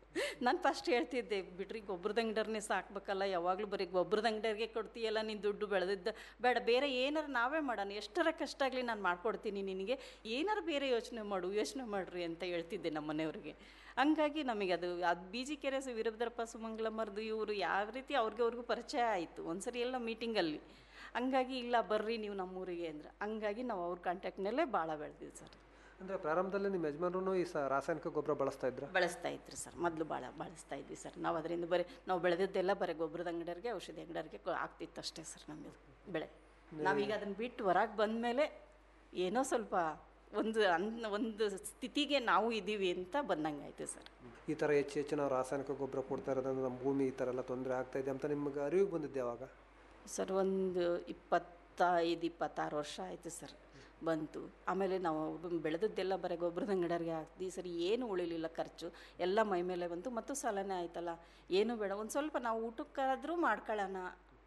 A: ನಾನು ಫಸ್ಟ್ ಹೇಳ್ತಿದ್ದೆ ಬಿಡ್ರಿ ಗೊಬ್ಬರದ ಅಂಗಡಿಯವ್ರನ್ನೇ ಸಾಕ್ಬೇಕಲ್ಲ ಯಾವಾಗಲೂ ಬರೀ ಗೊಬ್ಬರದ ಅಂಗಡಿಯವ್ರಿಗೆ ಕೊಡ್ತೀಯಲ್ಲ ನೀನು ದುಡ್ಡು ಬೆಳೆದಿದ್ದ ಬೇಡ ಬೇರೆ ಏನಾರು ನಾವೇ ಮಾಡೋಣ ಎಷ್ಟರ ಕಷ್ಟ ಆಗಲಿ ನಾನು ಮಾಡ್ಕೊಡ್ತೀನಿ ನಿನಗೆ ಏನಾರು ಬೇರೆ ಯೋಚನೆ ಮಾಡು ಯೋಚನೆ ಮಾಡ್ರಿ ಅಂತ ಹೇಳ್ತಿದ್ದೆ ನಮ್ಮ ಮನೆಯವ್ರಿಗೆ ಹಂಗಾಗಿ ನಮಗೆ ಅದು ಅದು ಬಿ ಜಿ ಕೆರೆ ಸು ವೀರಭದ್ರಪ್ಪ ಸುಮಂಗಲಮ್ಮರ್ದು ಇವರು ಯಾವ ರೀತಿ ಅವ್ರಿಗೆ ಅವ್ರಿಗೂ ಪರಿಚಯ ಆಯಿತು ಒಂದ್ಸರಿ ಎಲ್ಲ ಮೀಟಿಂಗಲ್ಲಿ ಹಂಗಾಗಿ ಇಲ್ಲ ಬರ್ರಿ ನೀವು ನಮ್ಮೂರಿಗೆ ಅಂದ್ರೆ ಹಂಗಾಗಿ ನಾವು ಅವ್ರ ಕಾಂಟ್ಯಾಕ್ಟ್ನಲ್ಲೇ ಭಾಳ ಬೆಳೆದಿವಿ ಸರ್
X: ಅಂದರೆ ಪ್ರಾರಂಭದಲ್ಲಿ ನಿಮ್ಮ ಯಜಮಾನರು ಈ ಸ ರಾಸಾಯನಿಕ ಗೊಬ್ಬರ ಬಳಸ್ತಾ ಇದ್ರ
A: ಬಳಸ್ತಾ ಇದ್ರು ಸರ್ ಮೊದಲು ಭಾಳ ಬಳಸ್ತಾ ಇದ್ವಿ ಸರ್ ನಾವು ಅದರಿಂದ ಬರೀ ನಾವು ಬೆಳೆದಿದ್ದೆಲ್ಲ ಬರೀ ಗೊಬ್ಬರದ ಅಂಗಡಿಯವ್ರಿಗೆ ಔಷಧಿ ಅಂಗಡಿಯವ್ರಿಗೆ ಕೊ- ಆಗ್ತಿತ್ತು ಅಷ್ಟೇ ಸರ್ ನಮ್ಮದು ಬೆಳೆ ನಾವೀಗ ಅದನ್ನು ಬಿಟ್ಟು ಹೊರಗೆ ಬಂದಮೇಲೆ ಏನೋ ಸ್ವಲ್ಪ ಒಂದು ಅನ್ ಒಂದು ಸ್ಥಿತಿಗೆ ನಾವು ಇದ್ದೀವಿ ಅಂತ ಬಂದಂಗೆ ಆಯಿತು ಸರ್
X: ಈ ಥರ ಹೆಚ್ಚು ಹೆಚ್ಚು ನಾವು ರಾಸಾಯನಿಕ ಗೊಬ್ಬರ ಕೊಡ್ತಾ ಇರೋದ್ರಿಂದ ನಮ್ಮ ಭೂಮಿ ಈ ಥರ ಎಲ್ಲ ತೊಂದರೆ ಆಗ್ತಾ ಇದೆ ಅಂತ ನಿಮ್ಗೆ ಅರಿವಿಗೆ ಬಂದಿದ್ದೆ ಯಾವಾಗ
A: ಸರ್ ಒಂದು ಇಪ್ಪತ್ತೈದು ಇಪ್ಪತ್ತಾರು ವರ್ಷ ಆಯಿತು ಸರ್ ಬಂತು ಆಮೇಲೆ ನಾವು ಬೆಳೆದದ್ದೆಲ್ಲ ಬರೀ ಗೊಬ್ಬರದ ಅಂಗಡಿಯವ್ರಿಗೆ ಹಾಕ್ದು ಸರಿ ಏನು ಉಳಿಲಿಲ್ಲ ಖರ್ಚು ಎಲ್ಲ ಮೈ ಮೇಲೆ ಬಂತು ಮತ್ತು ಸಾಲನೇ ಆಯ್ತಲ್ಲ ಏನು ಬೇಡ ಒಂದು ಸ್ವಲ್ಪ ನಾವು ಊಟಕ್ಕಾದರೂ ಮಾಡ್ಕೊಳ್ಳೋಣ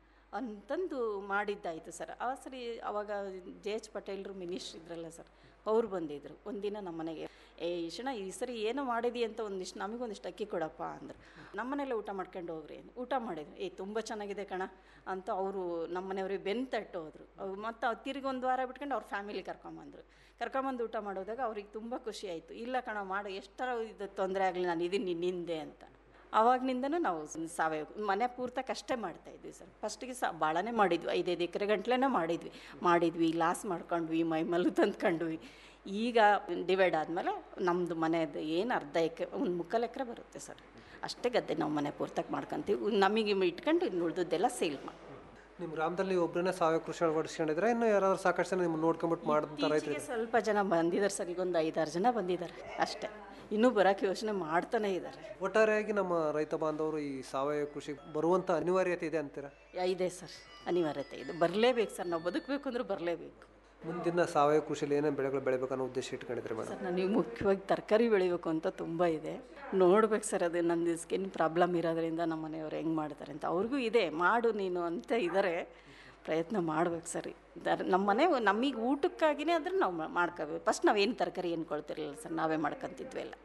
A: ಅಂತಂದು ಮಾಡಿದ್ದಾಯಿತು ಸರ್ ಆ ಸರಿ ಅವಾಗ ಜೆ ಎಚ್ ಪಟೇಲ್ರು ಮಿನಿಸ್ಟ್ರ್ ಇದ್ರಲ್ಲ ಸರ್ ಅವ್ರು ಬಂದಿದ್ದರು ಒಂದಿನ ನಮ್ಮ ಮನೆಗೆ ಏ ಇಷ್ಟಣ ಈ ಸರಿ ಏನೋ ಮಾಡಿದಿ ಅಂತ ಒಂದಿಷ್ಟು ನಮಗೊಂದಿಷ್ಟು ಅಕ್ಕಿ ಕೊಡಪ್ಪ ಅಂದರು ನಮ್ಮನೇಲೆ ಊಟ ಮಾಡ್ಕೊಂಡು ಹೋಗ್ರಿ ಅಂತ. ಊಟ ಮಾಡಿದ್ರು ಏ ತುಂಬ ಚೆನ್ನಾಗಿದೆ ಕಣ ಅಂತ ಅವರು ನಮ್ಮ ಮನೆಯವ್ರಿಗೆ ಬೆನ್ನು ತಟ್ಟು ಹೋದ್ರು ಅವ್ರು ಮತ್ತು ತಿರುಗಿ ಒಂದು ವಾರ ಬಿಟ್ಕೊಂಡು ಅವ್ರ ಫ್ಯಾಮಿಲಿ ಕರ್ಕೊಂಬಂದರು ಕರ್ಕೊಂಬಂದು ಊಟ ಮಾಡೋದಾಗ ಅವ್ರಿಗೆ ತುಂಬ ಖುಷಿ ಆಯಿತು ಇಲ್ಲ ಕಣ ಮಾಡು ಎಷ್ಟರ ಇದು ತೊಂದರೆ ಆಗಲಿ ನಾನು ಇದೀನಿ ನಿನ್ನಿಂದೆ ಅಂತ ಆವಾಗ್ನಿಂದನೂ ನಾವು ಸಾವಯವ ಮನೆ ಪೂರ್ತಕ್ಕೆ ಅಷ್ಟೇ ಮಾಡ್ತಾ ಇದ್ವಿ ಸರ್ ಫಸ್ಟಿಗೆ ಸಹ ಭಾಳನೇ ಮಾಡಿದ್ವಿ ಐದೈದು ಎಕರೆ ಗಂಟ್ಲೆನೇ ಮಾಡಿದ್ವಿ ಮಾಡಿದ್ವಿ ಲಾಸ್ ಮಾಡ್ಕೊಂಡ್ವಿ ಮೈಮಲ್ಲು ತಂದ್ಕೊಂಡ್ವಿ ಈಗ ಡಿವೈಡ್ ಆದಮೇಲೆ ನಮ್ಮದು ಮನೆಯದು ಏನು ಅರ್ಧ ಎಕರೆ ಒಂದು ಮುಕ್ಕಾಲು ಎಕರೆ ಬರುತ್ತೆ ಸರ್ ಅಷ್ಟೇ ಗದ್ದೆ ನಾವು ಮನೆ ಪೂರ್ತಕ್ಕೆ ಮಾಡ್ಕೊತೀವಿ ನಮಗೆ ಇಟ್ಕೊಂಡು ಇನ್ನು ಉಳಿದದ್ದೆಲ್ಲ ಸೇಲ್ ಮಾಡಿ
X: ನಿಮ್ಮ ಗ್ರಾಮದಲ್ಲಿ ಒಬ್ಬರನ್ನೇ ಸಾವಯವ ಕೃಷಿ ಅಳವಡಿಸ್ಕೊಂಡಿದ್ರೆ ಇನ್ನು ಯಾರಾದ್ರೂ ಸಾಕಷ್ಟು ಜನ ನಿಮ್ಮನ್ನು ನೋಡ್ಕೊಂಬಿಟ್ಟು ಮಾಡಿದಂಥ ರೈತರು
A: ಇತ್ತೀಚೆಗೆ ಸ್ವಲ್ಪ ಜನ ಬಂದಿದ್ದಾರೆ ಸರ್ ಈಗ ಒಂದು ಐದಾರು ಜನ ಬಂದಿದ್ದಾರೆ ಅಷ್ಟೇ ಇನ್ನೂ ಬರೋಕ್ಕೆ ಯೋಚನೆ ಮಾಡ್ತಾನೆ ಇದ್ದಾರೆ
X: ಒಟ್ಟಾರೆಯಾಗಿ ನಮ್ಮ ರೈತ ಬಾಂಧವರು ಈ ಸಾವಯವ ಕೃಷಿ ಬರುವಂಥ ಅನಿವಾರ್ಯತೆ ಇದೆ ಅಂತೀರಾ
A: ಇದೆ ಸರ್ ಅನಿವಾರ್ಯತೆ ಇದೆ ಬರಲೇಬೇಕು ಸರ್ ನಾವು ಬದುಕಬೇಕು ಅಂದ್ರೆ ಬರಲೇಬೇಕು
X: ಮುಂದಿನ ಸಾವಯವ ಕೃಷಿಯಲ್ಲಿ ಏನೇನು ಬೆಳೆಗಳು ಬೆಳಿಬೇಕು ಅನ್ನೋ ಉದ್ದೇಶ ಇಟ್ಕೊಂಡಿದ್ರೆ ಮೇಡಮ್
A: ಸರ್ ನನಗೆ ಮುಖ್ಯವಾಗಿ ತರಕಾರಿ ಬೆಳಿಬೇಕು ಅಂತ ತುಂಬ ಇದೆ ನೋಡ್ಬೇಕು ಸರ್ ಅದು ನಂದು ಸ್ಕಿನ್ ಪ್ರಾಬ್ಲಮ್ ಇರೋದ್ರಿಂದ ನಮ್ಮ ಮನೆಯವ್ರು ಹೆಂಗೆ ಮಾಡ್ತಾರೆ ಅಂತ ಅವ್ರಿಗೂ ಇದೆ ಮಾಡು ನೀನು ಅಂತ ಇದ್ದಾರೆ ಪ್ರಯತ್ನ ಮಾಡ್ಬೇಕು ಸರ್ ದರ್ ನಮ್ಮ ಮನೆ ನಮಗೆ ಊಟಕ್ಕಾಗಿನೇ ಆದ್ರೆ ನಾವು ಮಾಡ್ಕೋಬೇಕು ಫಸ್ಟ್ ನಾವೇನು ತರಕಾರಿ ಏನು ಕೊಳ್ತಿರಲಿಲ್ಲ ಸರ್ ನಾವೇ ಮಾಡ್ಕೊತಿದ್ವಿ ಎಲ್ಲ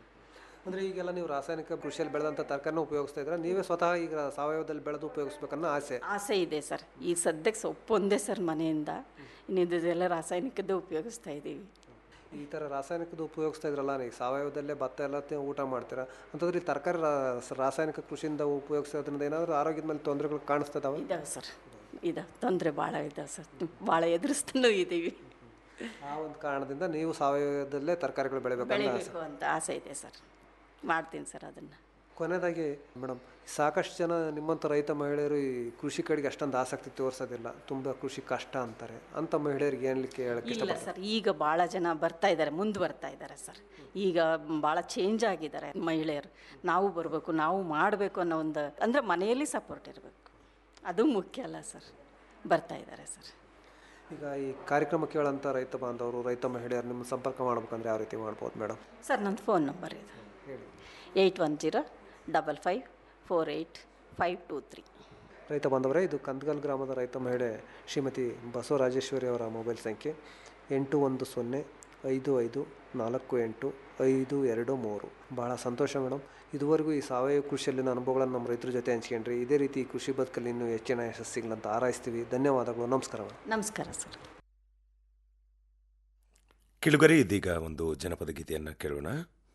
X: ಅಂದರೆ ಈಗೆಲ್ಲ ನೀವು ರಾಸಾಯನಿಕ ಕೃಷಿಯಲ್ಲಿ ಬೆಳೆದಂಥ ತರಕಾರಿನ ಉಪಯೋಗಿಸ್ತಾ ಇದ್ರೆ ನೀವೇ ಸ್ವತಃ ಈಗ ಸಾವಯವದಲ್ಲಿ ಬೆಳೆದು ಉಪಯೋಗಿಸ್ಬೇಕನ್ನೋ ಆಸೆ
A: ಆಸೆ ಇದೆ ಸರ್ ಈಗ ಸದ್ಯಕ್ಕೆ ಸೊಪ್ಪೊಂದೇ ಸರ್ ಮನೆಯಿಂದ ಇನ್ನಿದ್ದೆಲ್ಲ ರಾಸಾಯನಿಕದ್ದು ಉಪಯೋಗಿಸ್ತಾ ಇದ್ದೀವಿ
X: ಈ ಥರ ರಾಸಾಯನಿಕದ ಉಪಯೋಗಿಸ್ತಾ ಇದ್ರಲ್ಲ ಈಗ ಸಾವಯವದಲ್ಲೇ ಭತ್ತ ಎಲ್ಲ ತಿ- ಊಟ ಮಾಡ್ತೀರಾ ಅಂತಂದ್ರೆ ಈ ತರಕಾರಿ ರಾಸಾಯನಿಕ ಕೃಷಿಯಿಂದ ಉಪಯೋಗಿಸೋದ್ರಿಂದ ಏನಾದರೂ ಆರೋಗ್ಯದ ಮೇಲೆ ತೊಂದರೆಗಳು ಕಾಣಿಸ್ತದಾವ
A: ಇದಾವೆ ಸರ್ ಇದಾವೆ ತೊಂದರೆ ಭಾಳ ಇದಾವೆ ಸರ್ ಭಾಳ ಎದುರಿಸ್ತಾನೂ ಇದ್ದೀವಿ
X: ಆ ಒಂದು ಕಾರಣದಿಂದ ನೀವು ಸಾವಯವದಲ್ಲೇ ತರಕಾರಿಗಳು ಬೆಳಿಬೇಕನ್ನೋ ಆಸೆ
A: ಬೆಳಿಬೇಕು ಅಂತ ಆಸೆ ಇದೆ ಸರ್ ಮಾಡ್ತೀನಿ ಸರ್ ಅದನ್ನು
X: ಕೊನೆಯದಾಗಿ ಮೇಡಮ್ ಸಾಕಷ್ಟು ಜನ ನಿಮ್ಮಂಥ ರೈತ ಮಹಿಳೆಯರು ಈ ಕೃಷಿ ಕಡೆಗೆ ಅಷ್ಟೊಂದು ಆಸಕ್ತಿ ತೋರಿಸೋದಿಲ್ಲ ತುಂಬ ಕೃಷಿ ಕಷ್ಟ ಅಂತಾರೆ ಅಂಥ ಮಹಿಳೆಯರಿಗೆ ಏನ್ಲಿಕ್ಕೆ ಹೇಳಕ್ಕೆ
A: ಇಲ್ಲ
X: ಇಷ್ಟಪಡ್ತಾರೆ
A: ಸರ್ ಈಗ ಭಾಳ ಜನ ಬರ್ತಾ ಇದ್ದಾರೆ ಮುಂದೆ ಬರ್ತಾ ಇದ್ದಾರೆ ಸರ್ ಈಗ ಭಾಳ ಚೇಂಜ್ ಆಗಿದ್ದಾರೆ ಮಹಿಳೆಯರು ನಾವು ಬರಬೇಕು ನಾವು ಮಾಡಬೇಕು ಅನ್ನೋ ಒಂದು ಅಂದರೆ ಮನೆಯಲ್ಲಿ ಸಪೋರ್ಟ್ ಇರಬೇಕು ಅದು ಮುಖ್ಯ ಅಲ್ಲ ಸರ್ ಬರ್ತಾ ಇದ್ದಾರೆ ಸರ್
X: ಈಗ ಈ ಕಾರ್ಯಕ್ರಮ ಕೇಳೋಂಥ ರೈತ ಬಾಂಧವರು ರೈತ ಮಹಿಳೆಯರು ನಿಮ್ಮ ಸಂಪರ್ಕ ಮಾಡ್ಬೇಕಂದ್ರೆ ಯಾವ ರೀತಿ ಮಾಡ್ಬೋದು ಮೇಡಮ್
A: ಸರ್ ನನ್ನ ಫೋನ್ ನಂಬರ್ ಇದು eight one zero double five four eight five two three
X: ರೈತ ಬಾಂಧವರೇ ಇದು ಕಂದಗಲ್ ಗ್ರಾಮದ ರೈತ ಮಹಿಳೆ ಶ್ರೀಮತಿ ಬಸವರಾಜೇಶ್ವರಿ ಅವರ ಮೊಬೈಲ್ ಸಂಖ್ಯೆ ಎಂಟು ಒಂದು ಸೊನ್ನೆ ಐದು ಐದು ನಾಲ್ಕು ಎಂಟು ಐದು ಎರಡು ಮೂರು ಭಾಳ ಸಂತೋಷ ಮೇಡಮ್ ಇದುವರೆಗೂ ಈ ಸಾವಯವ ಕೃಷಿಯಲ್ಲಿನ ಅನುಭವಗಳನ್ನು ನಮ್ಮ ರೈತರ ಜೊತೆ ಹಂಚ್ಕೊಂಡ್ರಿ ಇದೇ ರೀತಿ ಈ ಕೃಷಿ ಬದುಕಲ್ಲಿ ಇನ್ನೂ ಹೆಚ್ಚಿನ ಯಶಸ್ಸಿಗಳಂತ ಹಾರೈಸ್ತೀವಿ ಧನ್ಯವಾದಗಳು ನಮಸ್ಕಾರ ಮೇಡಮ್
A: ನಮಸ್ಕಾರ ಸರ್
E: ಕಿಳುಗರೆ ಇದೀಗ ಒಂದು ಜನಪದ ಗೀತೆಯನ್ನು ಕೇಳೋಣ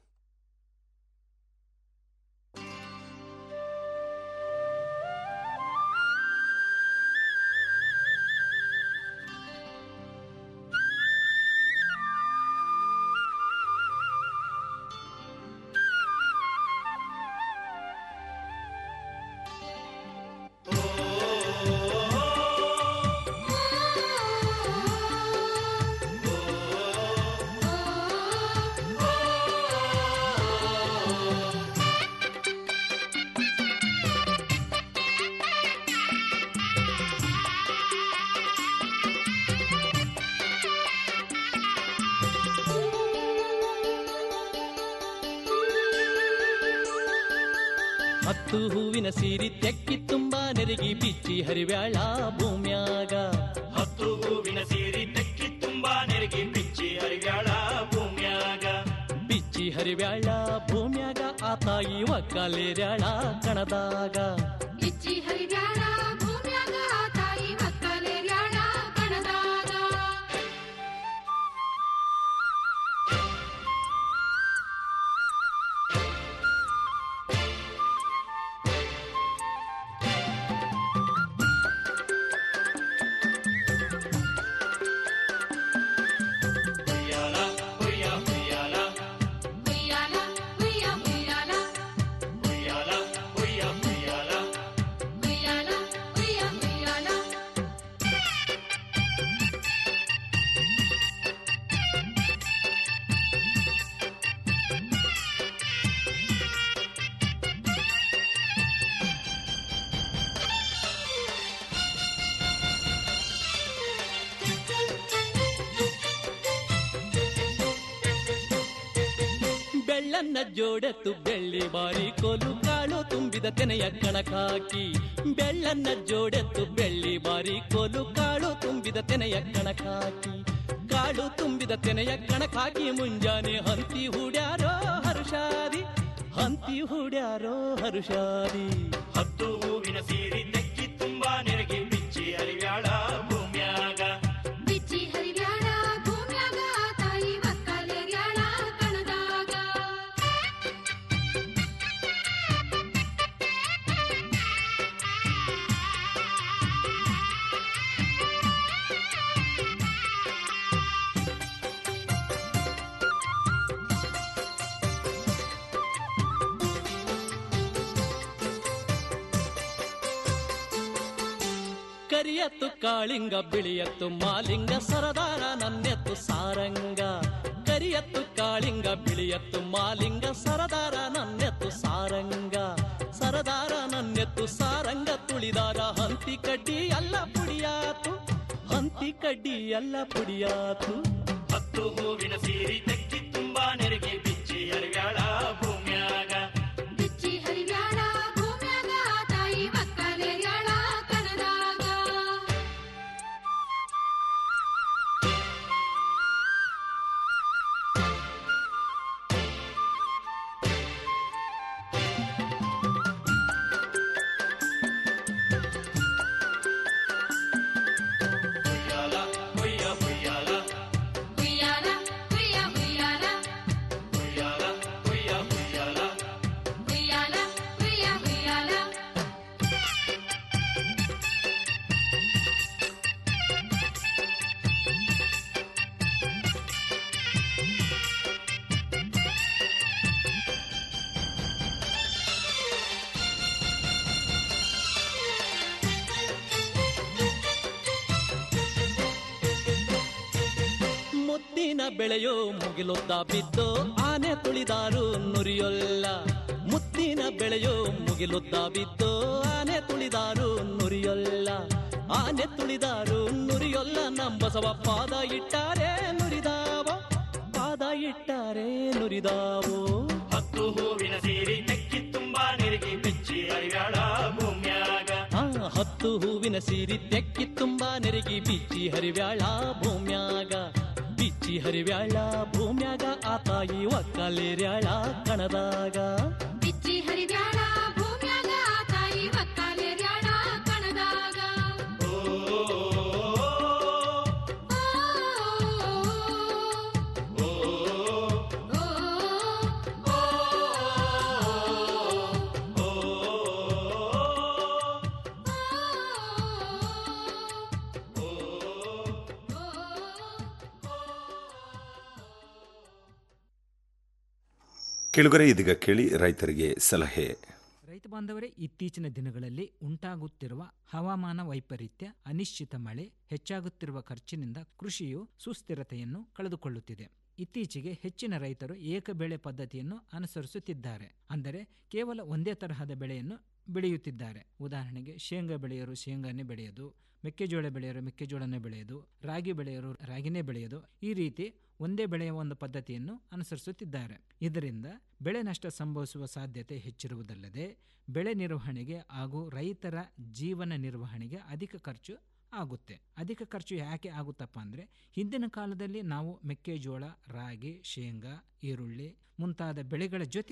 S: ಹತ್ತು ಹೂವಿನ ಸೀರಿ ತೆಕ್ಕಿ ತುಂಬಾ ನೆರಗಿ ಬಿಚ್ಚಿ ಹರಿವ್ಯಾಳ ಭೂಮ್ಯಾಗ
B: ಹತ್ತು ಹೂವಿನ ಸೀರಿ ತೆಕ್ಕಿ ತುಂಬಾ ನೆರಗಿ ಬಿಚ್ಚಿ ಹರಿವ್ಯಾಳ ಭೂಮ್ಯಾಗ
S: ಬಿಚ್ಚಿ ಹರಿವ್ಯಾಳ ಭೂಮ್ಯಾಗ ಆತ ತಾಯಿ ಒಕ್ಕಲೇರ್ಯಾಳ ಕಣದಾಗ
C: ಬಿಚ್ಚಿ ಹರಿಬ್ಯಾಳ ಭೂಮ್ಯಾಗ ತಾಯಿ ಒಕ್ಕಲೇರ್ಯಾಳ ಕಣದಾಗ
B: ಹುಯ್ಯಾಲ ಹುಯ್ಯ ಹುಯ್ಯಾಲ
C: ಹುಯ್ಯಾಲ ಹುಯ್ಯ ಹುಯ್ಯಾಲ
B: ಹುಯ್ಯಾಲ ಹುಯ್ಯ ಹುಯ್ಯಾಲ
C: ಹುಯ್ಯಾಲ ಹುಯ್ಯ ಹುಯ್ಯಾಲ
S: ಬೆಳ್ಳನ್ನ ಜೋಡೆತ್ತು ಬೆಳ್ಳಿ ಬಾರಿ ಕೋಲು ಕಾಳು ತುಂಬಿದ ತೆನೆಯ ಕಣಕಾಕಿ ಬೆಳ್ಳನ್ನ ಜೋಡೆತ್ತು ಬೆಳ್ಳಿ ಬಾರಿ ಕೋಲು ಕಾಳು ತುಂಬಿದ ತೆನೆಯ ಕಣಕಾಕಿ ಕಾಳು ತುಂಬಿದ ತೆನೆಯ ಕಣಕಾಕಿ ಮುಂಜಾನೆ ಹಂತಿ ಹೂಡ್ಯಾರೋ ಹರುಷಾದಿ ಹಂತಿ ಹೂಡ್ಯಾರೋ ಹರುಷಾದಿ
B: ಹತ್ತು ಹೂವಿನ ಸೀರಿ ತೆಕ್ಕಿ ತುಂಬಾ ನೆರಗಿ ಬಿಚ್ಚಿ ಹರಿವ್ಯಾಳ ಭೂಮ್ಯಾಗ
C: ಬಿಚ್ಚಿ ಹರಿಬ್ಯಾಳ ಭೂಮ್ಯಾಗ ತಾಯಿ ಒಕ್ಕಲೇರ್ಯಾಳ ಕಣದಾಗ
S: ಕರಿಯತ್ತು ಕಾಳಿಂಗ ಬಿಳಿಯತ್ತು ಮಾಲಿಂಗ ಸರದಾರ ನನ್ನೆತ್ತು ಸಾರಂಗ ಕರಿಯತ್ತು ಕಾಳಿಂಗ ಬಿಳಿಯತ್ತು ಮಾಲಿಂಗ ಸರದಾರ ನನ್ನೆತ್ತು ಸಾರಂಗ ಸರದಾರ ನನ್ನೆತ್ತು ಸಾರಂಗ ತುಳಿದಾರ ಹಂತಿ ಕಡ್ಡಿ ಎಲ್ಲ ಪುಡಿಯಾತು ಹಂತಿ ಕಡ್ಡಿ ಎಲ್ಲ ಪುಡಿಯಾತು
B: ಹತ್ತು ಹೂವಿನ ಸೀರಿ ತೆಕ್ಕಿ ತುಂಬಾ ನೆರಗಿ ಬಿಚ್ಚಿ ಹರಿವ್ಯಾಳ ಭೂಮ್ಯಾಗ
C: ಬಿಚ್ಚಿ ಹರಿಬ್ಯಾಳ ಭೂಮ್ಯಾಗ ತಾಯಿ ಒಕ್ಕಲೇರ್ಯಾಳ ಕಣದಾಗ
B: ಹುಯ್ಯಾಲ ಹುಯ್ಯ ಹುಯ್ಯಾಲ
C: ಹುಯ್ಯಾಲ ಹುಯ್ಯ ಹುಯ್ಯಾಲ
B: ಹುಯ್ಯಾಲ ಹುಯ್ಯ ಹುಯ್ಯಾಲ
C: ಹುಯ್ಯಾಲ ಹುಯ್ಯ ಹುಯ್ಯಾಲ
S: ಮುತ್ತಿನ ಬೆಳೆಯೋ ಮುಗಿಲುದ್ದ ಬಿದ್ದು ಆನೆ ತುಳಿದಾರು ನುರಿಯೊಲ್ಲ ಮುತ್ತಿನ ಬೆಳೆಯೋ ಮುಗಿಲುದ್ದ ಬಿದ್ದು ಆನೆ ತುಳಿದಾರು ನುರಿಯೊಲ್ಲ ಆನೆ ತುಳಿದಾರು ನುರಿಯೊಲ್ಲ ನಂಬಸವ ಪಾದ ಇಟ್ಟಾರೆ ನುರಿದಾವ ಪಾದ ಇಟ್ಟಾರೆ ನುರಿದಾವೋ
B: ಹತ್ತು ಹೂವಿನ ಸೀರಿ ತೆಕ್ಕಿ ತುಂಬಾ ನೆರಗಿ ಬಿಚ್ಚಿ ಹರಿವ್ಯಾಳ ಭೂಮ್ಯಾಗ
S: ಆ ಹತ್ತು ಹೂವಿನ ಸೀರಿ ತೆಕ್ಕಿ ತುಂಬಾ ನೆರಗಿ ಬಿಚ್ಚಿ ಹರಿವ್ಯಾಳ ಭೂಮ್ಯಾಗ ಬಿಚ್ಚಿ ಹರಿವ್ಯಾಳ ಭೂಮ್ಯಾಗ ಆ ತಾಯಿ ಒಕ್ಕಲೇರ್ಯಾಳ ಕಣದಾಗ
C: ಬಿಚ್ಚಿ ಹರಿಬ್ಯಾಳ ಭೂಮ್ಯಾಗ ತಾಯಿ ಒಕ್ಕಲೇರ್ಯಾಳ ಕಣದಾಗ
E: ಕೆಳಗರೆ ಇದೀಗ ಕೇಳಿ ರೈತರಿಗೆ ಸಲಹೆ
F: ರೈತ ಬಾಂಧವರೇ ಇತ್ತೀಚಿನ ದಿನಗಳಲ್ಲಿ ಉಂಟಾಗುತ್ತಿರುವ ಹವಾಮಾನ ವೈಪರೀತ್ಯ ಅನಿಶ್ಚಿತ ಮಳೆ ಹೆಚ್ಚಾಗುತ್ತಿರುವ ಖರ್ಚಿನಿಂದ ಕೃಷಿಯು ಸುಸ್ಥಿರತೆಯನ್ನು ಕಳೆದುಕೊಳ್ಳುತ್ತಿದೆ ಇತ್ತೀಚೆಗೆ ಹೆಚ್ಚಿನ ರೈತರು ಏಕ ಬೆಳೆ ಪದ್ಧತಿಯನ್ನು ಅನುಸರಿಸುತ್ತಿದ್ದಾರೆ ಅಂದರೆ ಕೇವಲ ಒಂದೇ ತರಹದ ಬೆಳೆಯನ್ನು ಬೆಳೆಯುತ್ತಿದ್ದಾರೆ ಉದಾಹರಣೆಗೆ ಶೇಂಗಾ ಬೆಳೆಯೋರು ಶೇಂಗಾನೇ ಬೆಳೆಯೋದು ಮೆಕ್ಕೆಜೋಳ ಬೆಳೆಯೋರು ಮೆಕ್ಕೆಜೋಳನೇ ಬೆಳೆಯೋದು ರಾಗಿ ಬೆಳೆಯೋರು ರಾಗಿನೇ ಬೆಳೆಯೋದು ಈ ರೀತಿ ಒಂದೇ ಬೆಳೆಯ ಒಂದು ಪದ್ಧತಿಯನ್ನು ಅನುಸರಿಸುತ್ತಿದ್ದಾರೆ ಇದರಿಂದ ಬೆಳೆ ನಷ್ಟ ಸಂಭವಿಸುವ ಸಾಧ್ಯತೆ ಹೆಚ್ಚಿರುವುದಲ್ಲದೆ ಬೆಳೆ ನಿರ್ವಹಣೆಗೆ ಹಾಗೂ ರೈತರ ಜೀವನ ನಿರ್ವಹಣೆಗೆ ಅಧಿಕ ಖರ್ಚು ಆಗುತ್ತೆ ಅಧಿಕ ಖರ್ಚು ಯಾಕೆ ಆಗುತ್ತಪ್ಪ ಅಂದರೆ ಹಿಂದಿನ ಕಾಲದಲ್ಲಿ ನಾವು ಮೆಕ್ಕೆಜೋಳ ರಾಗಿ ಶೇಂಗಾ ಈರುಳ್ಳಿ ಮುಂತಾದ ಬೆಳೆಗಳ ಜೊತೆಗೆ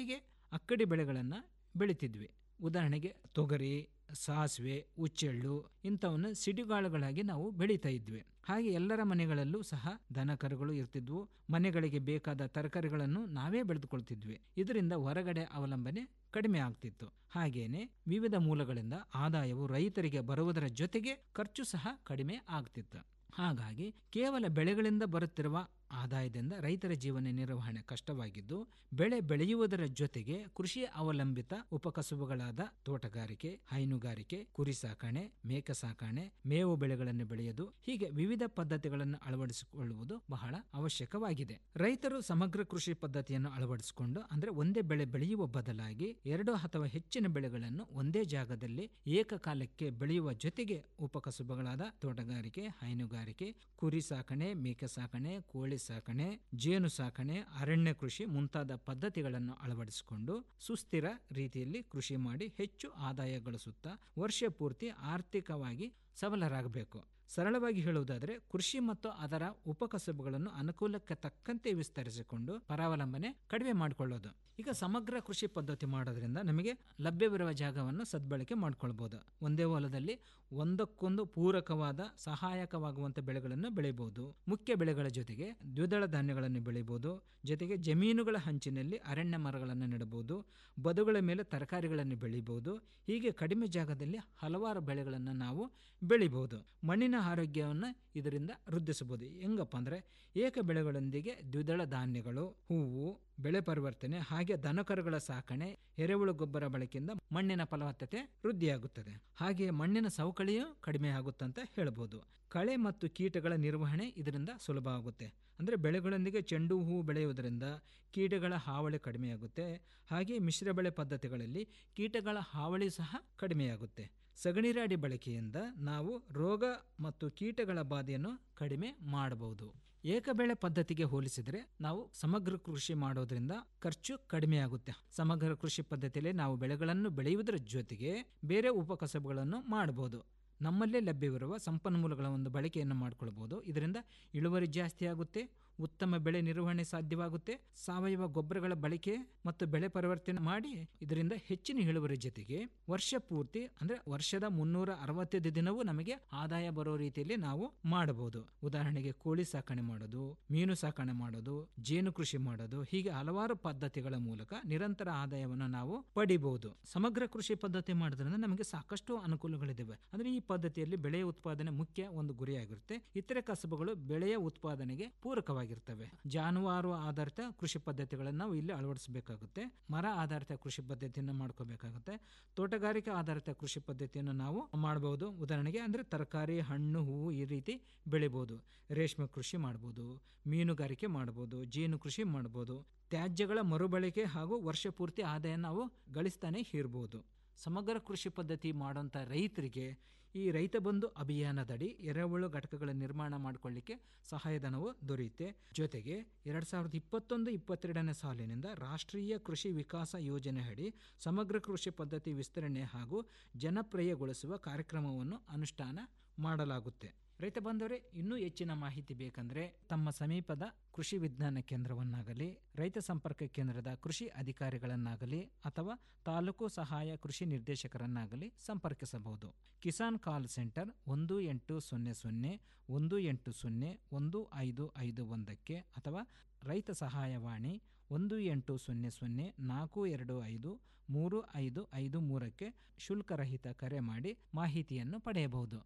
F: ಅಕ್ಕಡಿ ಬೆಳೆಗಳನ್ನು ಬೆಳಿತಿದ್ವಿ ಉದಾಹರಣೆಗೆ ತೊಗರಿ ಸಾಸಿವೆ ಉಚ್ಚೆಳ್ಳು ಇಂಥವನ್ನು ಸಿಡಿಗಾಳುಗಳಾಗಿ ನಾವು ಬೆಳೀತಾ ಇದ್ವಿ ಹಾಗೆ ಎಲ್ಲರ ಮನೆಗಳಲ್ಲೂ ಸಹ ದನ ಕರುಗಳು ಇರ್ತಿದ್ವು ಮನೆಗಳಿಗೆ ಬೇಕಾದ ತರಕಾರಿಗಳನ್ನು ನಾವೇ ಬೆಳೆದುಕೊಳ್ತಿದ್ವಿ ಇದರಿಂದ ಹೊರಗಡೆ ಅವಲಂಬನೆ ಕಡಿಮೆ ಆಗ್ತಿತ್ತು ಹಾಗೇನೆ ವಿವಿಧ ಮೂಲಗಳಿಂದ ಆದಾಯವು ರೈತರಿಗೆ ಬರುವುದರ ಜೊತೆಗೆ ಖರ್ಚು ಸಹ ಕಡಿಮೆ ಆಗ್ತಿತ್ತು ಹಾಗಾಗಿ ಕೇವಲ ಬೆಳೆಗಳಿಂದ ಬರುತ್ತಿರುವ ಆದಾಯದಿಂದ ರೈತರ ಜೀವನ ನಿರ್ವಹಣೆ ಕಷ್ಟವಾಗಿದ್ದು ಬೆಳೆ ಬೆಳೆಯುವುದರ ಜೊತೆಗೆ ಕೃಷಿ ಅವಲಂಬಿತ ಉಪಕಸುಬುಗಳಾದ ತೋಟಗಾರಿಕೆ ಹೈನುಗಾರಿಕೆ ಕುರಿ ಸಾಕಣೆ ಮೇಕ ಸಾಕಣೆ ಮೇವು ಬೆಳೆಗಳನ್ನು ಬೆಳೆಯುವುದು ಹೀಗೆ ವಿವಿಧ ಪದ್ಧತಿಗಳನ್ನು ಅಳವಡಿಸಿಕೊಳ್ಳುವುದು ಬಹಳ ಅವಶ್ಯಕವಾಗಿದೆ ರೈತರು ಸಮಗ್ರ ಕೃಷಿ ಪದ್ಧತಿಯನ್ನು ಅಳವಡಿಸಿಕೊಂಡು ಅಂದ್ರೆ ಒಂದೇ ಬೆಳೆ ಬೆಳೆಯುವ ಬದಲಾಗಿ ಎರಡು ಅಥವಾ ಹೆಚ್ಚಿನ ಬೆಳೆಗಳನ್ನು ಒಂದೇ ಜಾಗದಲ್ಲಿ ಏಕಕಾಲಕ್ಕೆ ಬೆಳೆಯುವ ಜೊತೆಗೆ ಉಪಕಸುಬುಗಳಾದ ತೋಟಗಾರಿಕೆ ಹೈನುಗಾರಿಕೆ ಕುರಿ ಸಾಕಣೆ ಮೇಕೆ ಸಾಕಣೆ ಕೋಳಿ ಸಾಕಣೆ ಜೇನು ಸಾಕಣೆ ಅರಣ್ಯ ಕೃಷಿ ಮುಂತಾದ ಪದ್ಧತಿಗಳನ್ನು ಅಳವಡಿಸಿಕೊಂಡು ಸುಸ್ಥಿರ ರೀತಿಯಲ್ಲಿ ಕೃಷಿ ಮಾಡಿ ಹೆಚ್ಚು ಆದಾಯ ಗಳಿಸುತ್ತಾ ವರ್ಷ ಪೂರ್ತಿ ಆರ್ಥಿಕವಾಗಿ ಸಬಲರಾಗಬೇಕು ಸರಳವಾಗಿ ಹೇಳುವುದಾದರೆ ಕೃಷಿ ಮತ್ತು ಅದರ ಉಪಕಸಬುಗಳನ್ನು ಅನುಕೂಲಕ್ಕೆ ತಕ್ಕಂತೆ ವಿಸ್ತರಿಸಿಕೊಂಡು ಪರಾವಲಂಬನೆ ಕಡಿಮೆ ಮಾಡಿಕೊಳ್ಳೋದು ಈಗ ಸಮಗ್ರ ಕೃಷಿ ಪದ್ಧತಿ ಮಾಡೋದ್ರಿಂದ ನಮಗೆ ಲಭ್ಯವಿರುವ ಜಾಗವನ್ನು ಸದ್ಬಳಕೆ ಮಾಡ್ಕೊಳ್ಬೋದು ಒಂದೇ ಹೊಲದಲ್ಲಿ ಒಂದಕ್ಕೊಂದು ಪೂರಕವಾದ ಸಹಾಯಕವಾಗುವಂಥ ಬೆಳೆಗಳನ್ನು ಬೆಳೆಯಬಹುದು ಮುಖ್ಯ ಬೆಳೆಗಳ ಜೊತೆಗೆ ದ್ವಿದಳ ಧಾನ್ಯಗಳನ್ನು ಬೆಳೆಯಬಹುದು ಜೊತೆಗೆ ಜಮೀನುಗಳ ಹಂಚಿನಲ್ಲಿ ಅರಣ್ಯ ಮರಗಳನ್ನು ನೆಡಬಹುದು ಬದುಗಳ ಮೇಲೆ ತರಕಾರಿಗಳನ್ನು ಬೆಳಿಬಹುದು ಹೀಗೆ ಕಡಿಮೆ ಜಾಗದಲ್ಲಿ ಹಲವಾರು ಬೆಳೆಗಳನ್ನು ನಾವು ಬೆಳಿಬಹುದು ಮಣ್ಣಿನ ಆರೋಗ್ಯವನ್ನು ಇದರಿಂದ ವೃದ್ಧಿಸಬಹುದು ಹೆಂಗಪ್ಪ ಅಂದರೆ ಏಕ ಬೆಳೆಗಳೊಂದಿಗೆ ದ್ವಿದಳ ಧಾನ್ಯಗಳು ಹೂವು ಬೆಳೆ ಪರಿವರ್ತನೆ ಹಾಗೆ ದನಕರುಗಳ ಸಾಕಣೆ ಎರೆಹುಳು ಗೊಬ್ಬರ ಬಳಕೆಯಿಂದ ಮಣ್ಣಿನ ಫಲವತ್ತತೆ ವೃದ್ಧಿಯಾಗುತ್ತದೆ ಹಾಗೆ ಮಣ್ಣಿನ ಸವಕಳಿಯೂ ಕಡಿಮೆ ಆಗುತ್ತಂತ ಹೇಳ್ಬೋದು ಕಳೆ ಮತ್ತು ಕೀಟಗಳ ನಿರ್ವಹಣೆ ಇದರಿಂದ ಸುಲಭ ಆಗುತ್ತೆ ಅಂದರೆ ಬೆಳೆಗಳೊಂದಿಗೆ ಚೆಂಡು ಹೂವು ಬೆಳೆಯುವುದರಿಂದ ಕೀಟಗಳ ಹಾವಳಿ ಕಡಿಮೆಯಾಗುತ್ತೆ ಹಾಗೆ ಮಿಶ್ರ ಬೆಳೆ ಪದ್ಧತಿಗಳಲ್ಲಿ ಕೀಟಗಳ ಹಾವಳಿ ಸಹ ಕಡಿಮೆಯಾಗುತ್ತೆ ಸಗಣಿರಾಡಿ ಬಳಕೆಯಿಂದ ನಾವು ರೋಗ ಮತ್ತು ಕೀಟಗಳ ಬಾಧೆಯನ್ನು ಕಡಿಮೆ ಮಾಡಬಹುದು ಏಕಬೆಳೆ ಪದ್ಧತಿಗೆ ಹೋಲಿಸಿದರೆ ನಾವು ಸಮಗ್ರ ಕೃಷಿ ಮಾಡೋದ್ರಿಂದ ಖರ್ಚು ಕಡಿಮೆಯಾಗುತ್ತೆ ಸಮಗ್ರ ಕೃಷಿ ಪದ್ಧತಿಯಲ್ಲಿ ನಾವು ಬೆಳೆಗಳನ್ನು ಬೆಳೆಯುವುದರ ಜೊತೆಗೆ ಬೇರೆ ಉಪಕಸಬುಗಳನ್ನು ಮಾಡಬಹುದು ನಮ್ಮಲ್ಲೇ ಲಭ್ಯವಿರುವ ಸಂಪನ್ಮೂಲಗಳ ಒಂದು ಬಳಕೆಯನ್ನು ಮಾಡಿಕೊಳ್ಬೋದು ಇದರಿಂದ ಇಳುವರಿ ಜಾಸ್ತಿ ಆಗುತ್ತೆ ಉತ್ತಮ ಬೆಳೆ ನಿರ್ವಹಣೆ ಸಾಧ್ಯವಾಗುತ್ತೆ ಸಾವಯವ ಗೊಬ್ಬರಗಳ ಬಳಕೆ ಮತ್ತು ಬೆಳೆ ಪರಿವರ್ತನೆ ಮಾಡಿ ಇದರಿಂದ ಹೆಚ್ಚಿನ ಇಳುವರಿ ಜೊತೆಗೆ ವರ್ಷ ಪೂರ್ತಿ ಅಂದ್ರೆ ವರ್ಷದ ಮುನ್ನೂರ ಅರವತ್ತೈದು ದಿನವೂ ನಮಗೆ ಆದಾಯ ಬರೋ ರೀತಿಯಲ್ಲಿ ನಾವು ಮಾಡಬಹುದು ಉದಾಹರಣೆಗೆ ಕೋಳಿ ಸಾಕಣೆ ಮಾಡೋದು ಮೀನು ಸಾಕಣೆ ಮಾಡೋದು ಜೇನು ಕೃಷಿ ಮಾಡೋದು ಹೀಗೆ ಹಲವಾರು ಪದ್ಧತಿಗಳ ಮೂಲಕ ನಿರಂತರ ಆದಾಯವನ್ನು ನಾವು ಪಡಿಬಹುದು ಸಮಗ್ರ ಕೃಷಿ ಪದ್ಧತಿ ಮಾಡೋದ್ರಿಂದ ನಮಗೆ ಸಾಕಷ್ಟು ಅನುಕೂಲಗಳಿದ್ದಾವೆ ಅಂದ್ರೆ ಈ ಪದ್ಧತಿಯಲ್ಲಿ ಬೆಳೆಯ ಉತ್ಪಾದನೆ ಮುಖ್ಯ ಒಂದು ಗುರಿಯಾಗಿರುತ್ತೆ ಇತರೆ ಕಸಬುಗಳು ಬೆಳೆಯ ಉತ್ಪಾದನೆಗೆ ಪೂರಕವಾಗಿರ್ತವೆ ಜಾನುವಾರು ಆಧಾರಿತ ಕೃಷಿ ಪದ್ಧತಿಗಳನ್ನು ನಾವು ಇಲ್ಲಿ ಅಳವಡಿಸಬೇಕಾಗುತ್ತೆ ಮರ ಆಧಾರಿತ ಕೃಷಿ ಪದ್ಧತಿಯನ್ನು ಮಾಡ್ಕೋಬೇಕಾಗುತ್ತೆ ತೋಟಗಾರಿಕೆ ಆಧಾರಿತ ಕೃಷಿ ಪದ್ಧತಿಯನ್ನು ನಾವು ಮಾಡಬಹುದು ಉದಾಹರಣೆಗೆ ಅಂದ್ರೆ ತರಕಾರಿ ಹಣ್ಣು ಹೂವು ಈ ರೀತಿ ಬೆಳಿಬಹುದು ರೇಷ್ಮೆ ಕೃಷಿ ಮಾಡ್ಬೋದು ಮೀನುಗಾರಿಕೆ ಮಾಡ್ಬೋದು ಜೇನು ಕೃಷಿ ಮಾಡ್ಬೋದು ತ್ಯಾಜ್ಯಗಳ ಮರುಬಳಕೆ ಹಾಗೂ ವರ್ಷ ಪೂರ್ತಿ ಆದಾಯ ನಾವು ಗಳಿಸ್ತಾನೆ ಇರ್ಬೋದು ಸಮಗ್ರ ಕೃಷಿ ಪದ್ಧತಿ ಮಾಡುವಂಥ ರೈತರಿಗೆ ಈ ರೈತ ಬಂಧು ಅಭಿಯಾನದಡಿ ಎರೆಹುಳು ಘಟಕಗಳ ನಿರ್ಮಾಣ ಮಾಡಿಕೊಳ್ಳಿಕ್ಕೆ ಸಹಾಯಧನವು ದೊರೆಯುತ್ತೆ ಜೊತೆಗೆ ಎರಡು ಸಾವಿರದ ಇಪ್ಪತ್ತೊಂದು ಇಪ್ಪತ್ತೆರಡನೇ ಸಾಲಿನಿಂದ ರಾಷ್ಟ್ರೀಯ ಕೃಷಿ ವಿಕಾಸ ಯೋಜನೆ ಅಡಿ ಸಮಗ್ರ ಕೃಷಿ ಪದ್ಧತಿ ವಿಸ್ತರಣೆ ಹಾಗೂ ಜನಪ್ರಿಯಗೊಳಿಸುವ ಕಾರ್ಯಕ್ರಮವನ್ನು ಅನುಷ್ಠಾನ ಮಾಡಲಾಗುತ್ತೆ ರೈತ ಬಂದವರೇ ಇನ್ನೂ ಹೆಚ್ಚಿನ ಮಾಹಿತಿ ಬೇಕಂದ್ರೆ ತಮ್ಮ ಸಮೀಪದ ಕೃಷಿ ವಿಜ್ಞಾನ ಕೇಂದ್ರವನ್ನಾಗಲಿ ರೈತ ಸಂಪರ್ಕ ಕೇಂದ್ರದ ಕೃಷಿ ಅಧಿಕಾರಿಗಳನ್ನಾಗಲಿ ಅಥವಾ ತಾಲೂಕು ಸಹಾಯ ಕೃಷಿ ನಿರ್ದೇಶಕರನ್ನಾಗಲಿ ಸಂಪರ್ಕಿಸಬಹುದು ಕಿಸಾನ್ ಕಾಲ್ ಸೆಂಟರ್ ಒಂದು ಎಂಟು ಸೊನ್ನೆ ಸೊನ್ನೆ ಒಂದು ಎಂಟು ಸೊನ್ನೆ ಒಂದು ಐದು ಐದು ಒಂದಕ್ಕೆ ಅಥವಾ ರೈತ ಸಹಾಯವಾಣಿ ಒಂದು ಎಂಟು ಸೊನ್ನೆ ಸೊನ್ನೆ ನಾಲ್ಕು ಎರಡು ಐದು ಮೂರು ಐದು ಐದು ಮೂರಕ್ಕೆ ಶುಲ್ಕರಹಿತ ಕರೆ ಮಾಡಿ ಮಾಹಿತಿಯನ್ನು ಪಡೆಯಬಹುದು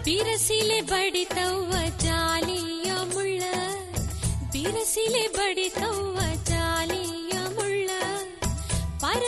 C: ಬಿರಸಿಲೆ ಬಡಿತವ್ವ ಜಾಲಿಯ ಮುಳ್ಳ ಬಿರಸಿಲೆ ಬಡಿತವ್ವ